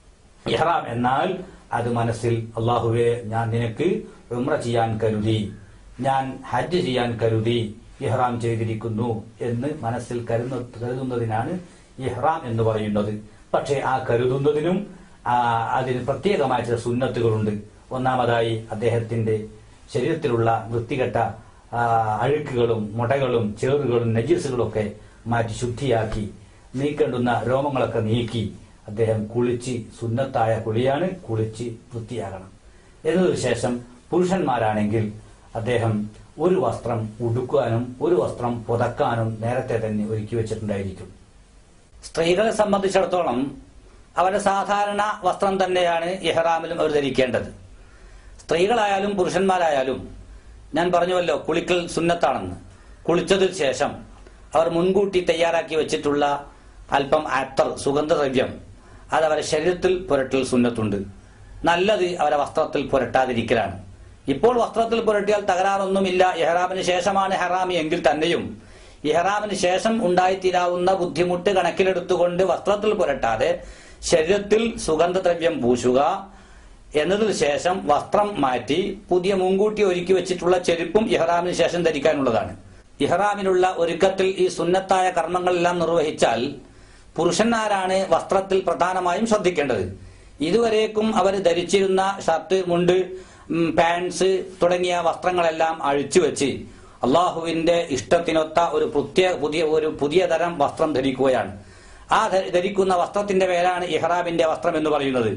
ഇഹ്റാം എന്നാൽ അത് മനസ്സിൽ അള്ളാഹുവെ ഞാൻ നിനക്ക് ഉംറ ചെയ്യാൻ കരുതി ഞാൻ ഹജ്ജ് ചെയ്യാൻ കരുതി ഇഹ്റാം ചെയ്തിരിക്കുന്നു എന്ന് മനസ്സിൽ കരുന്ന കരുതുന്നതിനാണ് ഇഹ്റാം എന്ന് പറയുന്നത് പക്ഷേ ആ കരുതുന്നതിനും ആ, അതിന് പ്രത്യേകമായ ചില സുന്നത്തുകളുണ്ട് ഒന്നാമതായി അദ്ദേഹത്തിന്റെ ശരീരത്തിലുള്ള വൃത്തികെട്ട ആ, അഴുക്കുകളും മുടകളും ചേറുകളും നജീസുകളും ഒക്കെ മാറ്റി ശുദ്ധിയാക്കി നീക്കേണ്ടുന്ന രോമങ്ങളൊക്കെ നീക്കി അദ്ദേഹം കുളിച്ച് സുന്നത്തായ കുളിയാണ് കുളിച്ച് വൃത്തിയാകണം എന്നതിനു ശേഷം പുരുഷന്മാരാണെങ്കിൽ അദ്ദേഹം ഒരു വസ്ത്രം ഉടുക്കാനും ഒരു വസ്ത്രം പുതക്കാനും നേരത്തെ തന്നെ ഒരുക്കി വെച്ചിട്ടുണ്ടായിരിക്കും സ്ത്രീകളെ സംബന്ധിച്ചിടത്തോളം അവരുടെ സാധാരണ വസ്ത്രം തന്നെയാണ് ഇഹ്റാമിലും അവർ ധരിക്കേണ്ടത് സ്ത്രീകളായാലും പുരുഷന്മാരായാലും ഞാൻ പറഞ്ഞുവല്ലോ കുളിക്കൽ സുന്നത്താണെന്ന് കുളിച്ചതിന് ശേഷം അവർ മുൻകൂട്ടി തയ്യാറാക്കി വെച്ചിട്ടുള്ള അല്പം അത്തർ സുഗന്ധദ്രവ്യം അത് അവരുടെ ശരീരത്തിൽ പുരട്ടൽ സുന്നത്തുണ്ട് നല്ലത് അവരെ വസ്ത്രത്തിൽ പുരട്ടാതിരിക്കലാണ് ഇപ്പോൾ വസ്ത്രത്തിൽ പുരട്ടിയാൽ തകരാറൊന്നുമില്ല ഇഹ്റാമിന് ശേഷമാണ് ഹറാമി എങ്കിൽ തന്നെയും ഇഹ്റാമിന് ശേഷം ഉണ്ടായിത്തീരാവുന്ന ബുദ്ധിമുട്ട് കണക്കിലെടുത്തുകൊണ്ട് വസ്ത്രത്തിൽ പുരട്ടാതെ ശരീരത്തിൽ സുഗന്ധദ്രവ്യം പൂശുക എന്നതിനു ശേഷം വസ്ത്രം മാറ്റി പുതിയ മുൻകൂട്ടി ഒരുക്കി വെച്ചിട്ടുള്ള ചെരുപ്പും ഇഹ്റാമിന് ശേഷം ധരിക്കാനുള്ളതാണ് ഇഹ്റാമിനുള്ള ഒരുക്കത്തിൽ ഈ സുന്നത്തായ കർമ്മങ്ങളെല്ലാം നിർവഹിച്ചാൽ പുരുഷന്മാരാണ് വസ്ത്രത്തിൽ പ്രധാനമായും ശ്രദ്ധിക്കേണ്ടത് ഇതുവരേക്കും അവർ ധരിച്ചിരുന്ന ഷർട്ട് മുണ്ട് ഉം, പാൻസ് തുടങ്ങിയ വസ്ത്രങ്ങളെല്ലാം അഴിച്ചു വെച്ച് അള്ളാഹുവിന്റെ ഇഷ്ടത്തിനൊത്ത ഒരു പ്രത്യേക പുതിയ ഒരു പുതിയ തരം വസ്ത്രം ധരിക്കുകയാണ് ആ ധ- ധരിക്കുന്ന വസ്ത്രത്തിന്റെ പേരാണ് ഇഹ്റാമിന്റെ വസ്ത്രം എന്ന് പറയുന്നത്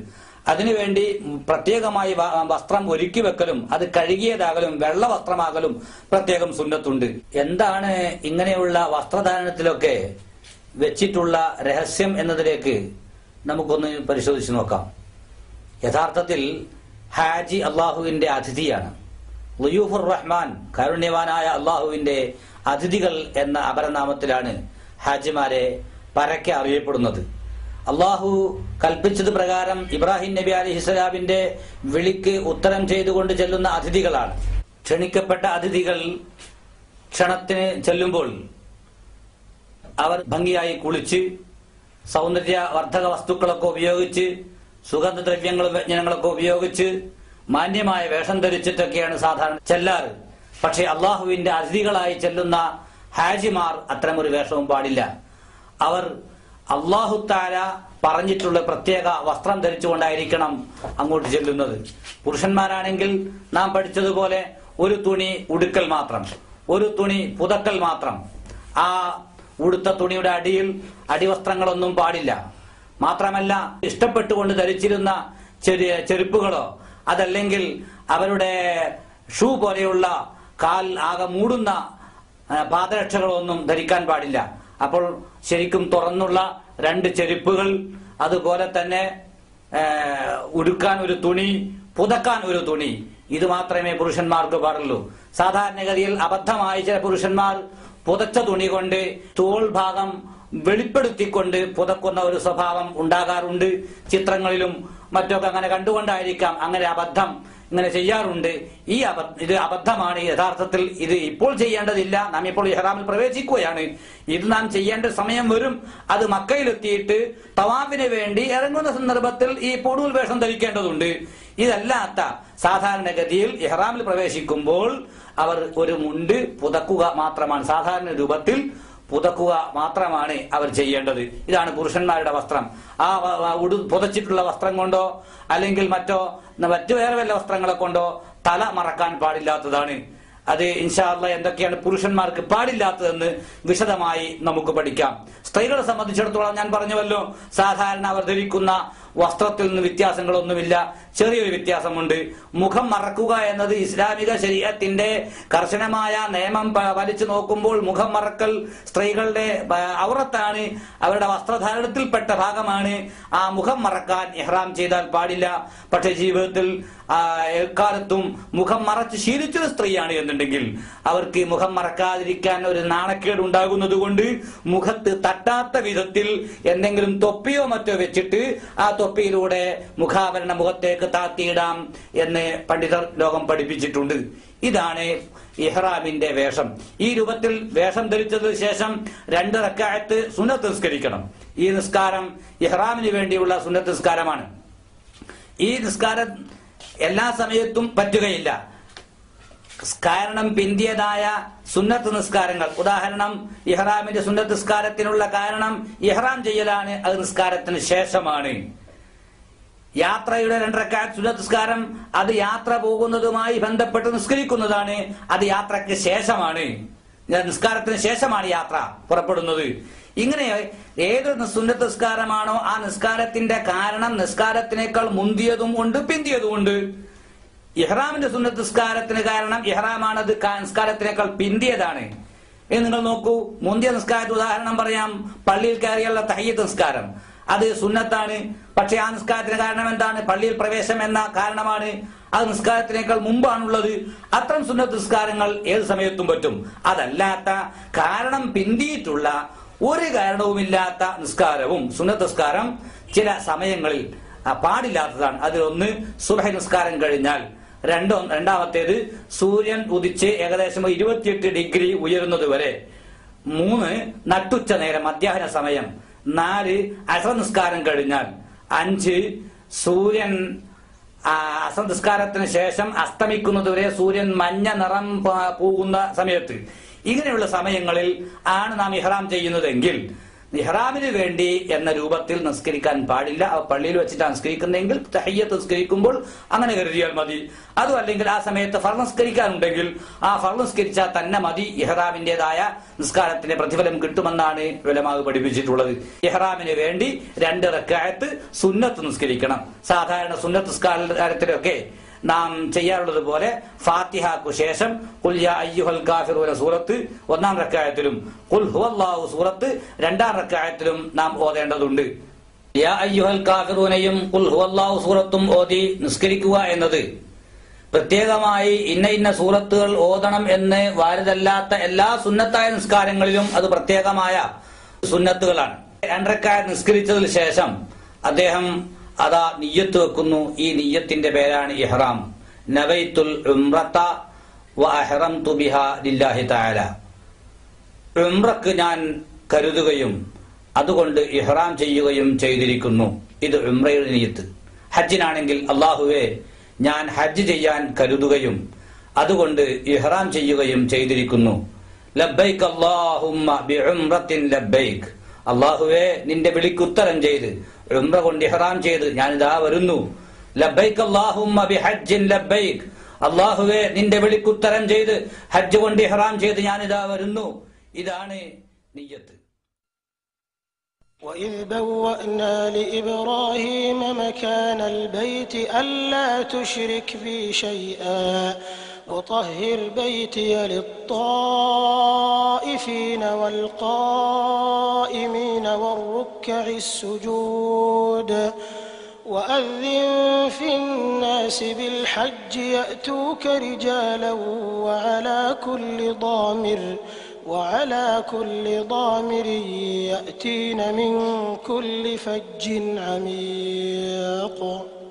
അതിനുവേണ്ടി പ്രത്യേകമായി വ- വസ്ത്രം ഒരുക്കി വെക്കലും അത് കഴുകിയതാകലും വെള്ള വസ്ത്രമാകലും പ്രത്യേകം സുന്നത്തുണ്ട് എന്താണ് ഇങ്ങനെയുള്ള വസ്ത്രധാരണത്തിലൊക്കെ വെച്ചിട്ടുള്ള രഹസ്യം എന്നതിലേക്ക് നമുക്കൊന്ന് പരിശോധിച്ച് നോക്കാം യഥാർത്ഥത്തിൽ ഹാജി അള്ളാഹുവിന്റെ അതിഥിയാണ് ലുയൂഫുർ റഹ്മാൻ കാരുണ്യവാനായ അള്ളാഹുവിന്റെ അതിഥികൾ എന്ന അപരനാമത്തിലാണ് ഹാജിമാരെ പരക്കെ അറിയപ്പെടുന്നത് അള്ളാഹു കൽപ്പിച്ചത് പ്രകാരം ഇബ്രാഹിം നബി അലിഹിസ്ലാമിന്റെ വിളിക്ക് ഉത്തരം ചെയ്തുകൊണ്ട് ചെല്ലുന്ന അതിഥികളാണ് ക്ഷണിക്കപ്പെട്ട അതിഥികൾ ക്ഷണത്തിന് ചെല്ലുമ്പോൾ അവർ ഭംഗിയായി കുളിച്ച് സൗന്ദര്യവർദ്ധക വസ്തുക്കളൊക്കെ ഉപയോഗിച്ച് സുഗന്ധദ്രവ്യങ്ങളും വ്യഞ്ജനങ്ങളൊക്കെ ഉപയോഗിച്ച് മാന്യമായ വേഷം ധരിച്ചിട്ടൊക്കെയാണ് സാധാരണ ചെല്ലാറ് പക്ഷെ അള്ളാഹുവിന്റെ അതിഥികളായി ചെല്ലുന്ന ഹാജിമാർ അത്തരമൊരു വേഷവും പാടില്ല അവർ അള്ളാഹു താര പറഞ്ഞിട്ടുള്ള പ്രത്യേക വസ്ത്രം ധരിച്ചുകൊണ്ടായിരിക്കണം അങ്ങോട്ട് ചെല്ലുന്നത് പുരുഷന്മാരാണെങ്കിൽ നാം പഠിച്ചതുപോലെ ഒരു തുണി ഉടുക്കൽ മാത്രം ഒരു തുണി പുതക്കൽ മാത്രം ആ ഉടുത്ത തുണിയുടെ അടിയിൽ അടിവസ്ത്രങ്ങളൊന്നും പാടില്ല മാത്രമല്ല ഇഷ്ടപ്പെട്ടുകൊണ്ട് ധരിച്ചിരുന്ന ചെറിയ ചെരുപ്പുകളോ അതല്ലെങ്കിൽ അവരുടെ ഷൂ പോലെയുള്ള കാൽ ആകെ മൂടുന്ന ആ, പാദരക്ഷകളൊന്നും ധരിക്കാൻ പാടില്ല അപ്പോൾ ശരിക്കും തുറന്നുള്ള രണ്ട് ചെരുപ്പുകൾ അതുപോലെ തന്നെ ആ, ഉടുക്കാൻ ഒരു തുണി പുതക്കാൻ ഒരു തുണി ഇത് മാത്രമേ പുരുഷന്മാർക്ക് പാടുള്ളൂ സാധാരണഗതിയിൽ അബദ്ധമായി ചില പുരുഷന്മാർ പുതച്ച തുണി കൊണ്ട് തോൾ ഭാഗം വെളിപ്പെടുത്തിക്കൊണ്ട് പുതക്കുന്ന ഒരു സ്വഭാവം ഉണ്ടാകാറുണ്ട് ചിത്രങ്ങളിലും മറ്റൊക്കെ അങ്ങനെ കണ്ടുകൊണ്ടായിരിക്കാം അങ്ങനെ അബദ്ധം ഇങ്ങനെ ചെയ്യാറുണ്ട് ഈ അബദ്ധ ഇത് അബദ്ധമാണ് യഥാർത്ഥത്തിൽ ഇത് ഇപ്പോൾ ചെയ്യേണ്ടതില്ല നാം ഇപ്പോൾ ഇഹ്റാമിൽ പ്രവേശിക്കുകയാണ് ഇത് നാം ചെയ്യേണ്ട സമയം വരും അത് മക്കയിലെത്തിയിട്ട് തവാഫിന് വേണ്ടി ഇറങ്ങുന്ന സന്ദർഭത്തിൽ ഈ പൊടൂൽ വേഷം ധരിക്കേണ്ടതുണ്ട് ഇതല്ലാത്ത സാധാരണഗതിയിൽ ഇഹ്റാമിൽ പ്രവേശിക്കുമ്പോൾ അവർ ഒരു മുണ്ട് പുതക്കുക മാത്രമാണ് സാധാരണ രൂപത്തിൽ പുതക്കുക മാത്രമാണ് അവർ ചെയ്യേണ്ടത് ഇതാണ് പുരുഷന്മാരുടെ വസ്ത്രം ആ വ- വ- ഉടു പുതച്ചിട്ടുള്ള വസ്ത്രം കൊണ്ടോ അല്ലെങ്കിൽ മറ്റോ ന- മറ്റു വേറെ വല്ല വസ്ത്രങ്ങളെ കൊണ്ടോ തല മറക്കാൻ പാടില്ലാത്തതാണ് അത് ഇൻഷാല്ല എന്തൊക്കെയാണ് പുരുഷന്മാർക്ക് പാടില്ലാത്തതെന്ന് വിശദമായി നമുക്ക് പഠിക്കാം സ്ത്രീകളെ സംബന്ധിച്ചിടത്തോളം ഞാൻ പറഞ്ഞുവല്ലോ സാധാരണ അവർ ധരിക്കുന്ന വസ്ത്രത്തിൽ നിന്ന് വ്യത്യാസങ്ങളൊന്നുമില്ല ചെറിയൊരു വ്യത്യാസമുണ്ട് മുഖം മറക്കുക എന്നത് ഇസ്ലാമിക ശരീരത്തിന്റെ കർശനമായ നിയമം പ- വലിച്ചു നോക്കുമ്പോൾ മുഖം മറക്കൽ സ്ത്രീകളുടെ ആ, ഔറത്താണ് അവരുടെ വസ്ത്രധാരണത്തിൽപ്പെട്ട ഭാഗമാണ് ആ മുഖം മറക്കാൻ ഇഹ്റാം ചെയ്താൽ പാടില്ല പക്ഷേ ജീവിതത്തിൽ ആ, എക്കാലത്തും മുഖം മറച്ച് ശീലിച്ചൊരു സ്ത്രീയാണ് എന്നുണ്ടെങ്കിൽ അവർക്ക് മുഖം മറക്കാതിരിക്കാൻ ഒരു നാണക്കേട് ഉണ്ടാകുന്നത് കൊണ്ട് മുഖത്ത് തട്ടാത്ത വിധത്തിൽ എന്തെങ്കിലും തൊപ്പിയോ മറ്റോ വെച്ചിട്ട് ആ തൊപ്പിയിലൂടെ മുഖാവരണ മുഖത്തേക്ക് താത്തിയിടാം എന്ന് പണ്ഡിതർ ലോകം പഠിപ്പിച്ചിട്ടുണ്ട് ഇതാണ് ഇഹ്റാമിന്റെ വേഷം ഈ രൂപത്തിൽ വേഷം ധരിച്ചതിന് ശേഷം രണ്ട് റക്കായത്ത് സുന്നത്ത് നിസ്കരിക്കണം ഈ നിസ്കാരം ഇഹ്റാമിന് വേണ്ടിയുള്ള സുന്നത്ത് നിസ്കാരമാണ് ഈ നിസ്കാരം എല്ലാ സമയത്തും പറ്റുകയില്ല കാരണം പിന്തിയതായ സുന്നത്ത് നിസ്കാരങ്ങൾ ഉദാഹരണം ഇഹ്റാമിന്റെ സുന്നത്ത് നിസ്കാരത്തിനുള്ള കാരണം ഇഹ്റാം ചെയ്യലാണ് അത് നിസ്കാരത്തിന് ശേഷമാണ് യാത്രയുടെ രണ്ടരക്കാറ്റ് സുന്നത്ത് നിസ്കാരം അത് യാത്ര പോകുന്നതുമായി ബന്ധപ്പെട്ട് നിസ്കരിക്കുന്നതാണ് അത് യാത്രക്ക് ശേഷമാണ് ഞാൻ നിസ്കാരത്തിന് ശേഷമാണ് യാത്ര പുറപ്പെടുന്നത് ഇങ്ങനെ ഏതൊരു സുന്നത്ത് നിസ്കാരമാണോ ആ നിസ്കാരത്തിന്റെ കാരണം നിസ്കാരത്തിനേക്കാൾ മുന്തിയതും ഉണ്ട് പിന്തിയതും ഉണ്ട് ഇഹ്റാമിന്റെ സുന്നത്ത് നിസ്കാരത്തിന് കാരണം ഇഹ്റാമാണത് കാ- നിസ്കാരത്തിനേക്കാൾ പിന്തിയതാണ് ഇനി നിങ്ങൾ നോക്കൂ മുന്തിയ നിസ്കാരത്തിന് ഉദാഹരണം പറയാം പള്ളിയിൽ കയറിയുള്ള തഹയ്യത്ത് നിസ്കാരം അത് സുന്നത്താണ് പക്ഷെ ആ നിസ്കാരത്തിന് കാരണം എന്താണ് പള്ളിയിൽ പ്രവേശം എന്ന കാരണമാണ് അത് നിസ്കാരത്തിനേക്കാൾ മുമ്പാണുള്ളത് അത്തരം സുന്നത്ത് നിസ്കാരങ്ങൾ ഏത് സമയത്തും പറ്റും അതല്ലാത്ത കാരണം പിന്തിയിട്ടുള്ള ഒരു കാരണവുമില്ലാത്ത നിസ്കാരവും സുന്നത്ത് നിസ്കാരം ചില സമയങ്ങളിൽ ആ, പാടില്ലാത്തതാണ് അതിലൊന്ന് സുബഹ നിസ്കാരം കഴിഞ്ഞാൽ രണ്ടോ രണ്ടാമത്തേത് സൂര്യൻ ഉദിച്ച് ഏകദേശം ഇരുപത്തിയെട്ട് ഡിഗ്രി ഉയരുന്നത് വരെ മൂന്ന് നട്ടുച്ച നേരം മധ്യാഹ്ന സമയം നാല് അസർ നിസ്കാരം കഴിഞ്ഞാൽ അഞ്ച് സൂര്യൻ ആ, അസർ നിസ്കാരത്തിന് ശേഷം അസ്തമിക്കുന്നത് വരെ സൂര്യൻ മഞ്ഞ നിറം പ- പോകുന്ന സമയത്ത് ഇങ്ങനെയുള്ള സമയങ്ങളിൽ ആണ് നാം ഇഹ്റാം ചെയ്യുന്നതെങ്കിൽ ഇഹ്റാമിന് വേണ്ടി എന്ന രൂപത്തിൽ നിസ്കരിക്കാൻ പാടില്ല ആ പള്ളിയിൽ വെച്ചിട്ടാണ് നിസ്കരിക്കുന്നതെങ്കിൽ തഹയ്യത്ത് നിസ്കരിക്കുമ്പോൾ അങ്ങനെ കരുതിയാൽ മതി അതും അല്ലെങ്കിൽ ആ സമയത്ത് ഫർ നിസ്കരിക്കാനുണ്ടെങ്കിൽ ആ ഫർ നിസ്കരിച്ചാൽ തന്നെ മതി ഇഹ്റാമിന്റേതായ നിസ്കാരത്തിന്റെ പ്രതിഫലം കിട്ടുമെന്നാണ് വിലമാവ് പഠിപ്പിച്ചിട്ടുള്ളത് ഇഹ്റാമിന് വേണ്ടി രണ്ട് റക്കായത്ത് സുന്നത്ത് നിസ്കരിക്കണം സാധാരണ സുന്നത്ത് നിസ്കാരത്തിലൊക്കെ നാം ചെയ്യാറുള്ളത് പോലെ ഫാത്തിഹക്കു ശേഷം കുൽ യാ അയ്യുഹൽ കാഫിറൂന സൂറത്ത് ഒന്നാം റക്കായത്തിലും കുൽ ഹുവല്ലാഹു സൂറത്ത് രണ്ടാം റക്കായത്തിലും നാം ഓതേണ്ടതുണ്ട് യാ അയ്യുഹൽ കാഫിറൂനയും കുൽ ഹുവല്ലാഹു സൂറത്തും ഓതി നിസ്കരിക്കുക എന്നത് പ്രത്യേകമായി ഇന്ന ഇന്ന സൂറത്തുകൾ ഓതണം എന്ന് വാരിതല്ലാത്ത എല്ലാ സുന്നത്തായ നിസ്കാരങ്ങളിലും അത് പ്രത്യേകമായ സുന്നത്തുകളാണ് രണ്ടരക്കായ നിസ്കരിച്ചതിന് ശേഷം അദ്ദേഹം അതാ നിയ്യത്ത് വെക്കുന്നു ഈ നിയ്യത്തിന്റെ പേരാണ് ഇഹ്റാം നവൈത്തുൽ ഉംറത്ത വ അഹ്റംതു ബിഹാ ലില്ലാഹി തആല ഉംറക്ക് ഞാൻ കരുതുകയും അതുകൊണ്ട് ഇഹ്റാം ചെയ്യുകയും ചെയ്തിരിക്കുന്നു ഇത് ഉംറയുടെ നിയ്യത്ത് ഹജ്ജിനാണെങ്കിൽ അള്ളാഹുവെ ഞാൻ ഹജ്ജ് ചെയ്യാൻ കരുതുകയും അതുകൊണ്ട് ഇഹ്റാം ചെയ്യുകയും ചെയ്തിരിക്കുന്നു ലബ്ബൈക്ക് അല്ലാഹുമ്മ ബിഉംറത്തിൻ ലബ്ബൈക്ക് അള്ളാഹുവെ നിന്റെ വിളിക്കുത്തരം ചെയ്ത് ഉംറ കൊണ്ട് ഇഹ്റാം ചെയ്ത് ഞാൻ ഇതാ വരുന്നു ലബ്ബൈക്ക് അല്ലാഹുമ്മ ബിഹജ്ജിൻ ലബ്ബൈക്ക് അള്ളാഹുവെ നിന്റെ വിളിക്കുത്തരം ചെയ്ത് ഹജ്ജ് കൊണ്ട് ഇഹ്റാം ചെയ്ത് ഞാൻ ഇതാ വരുന്നു ഇതാണ് നിയ്യത്ത് وإذ بوأنا لإبراهيم مكان البيت ألا تشرك بي شيئا وطهر بيتي للطائفين والقائمين والركع السجود وأذن في الناس بالحج يأتوك رجالا وعلى كل ضامر وعلى كل ضامر يأتين من كل فج عميق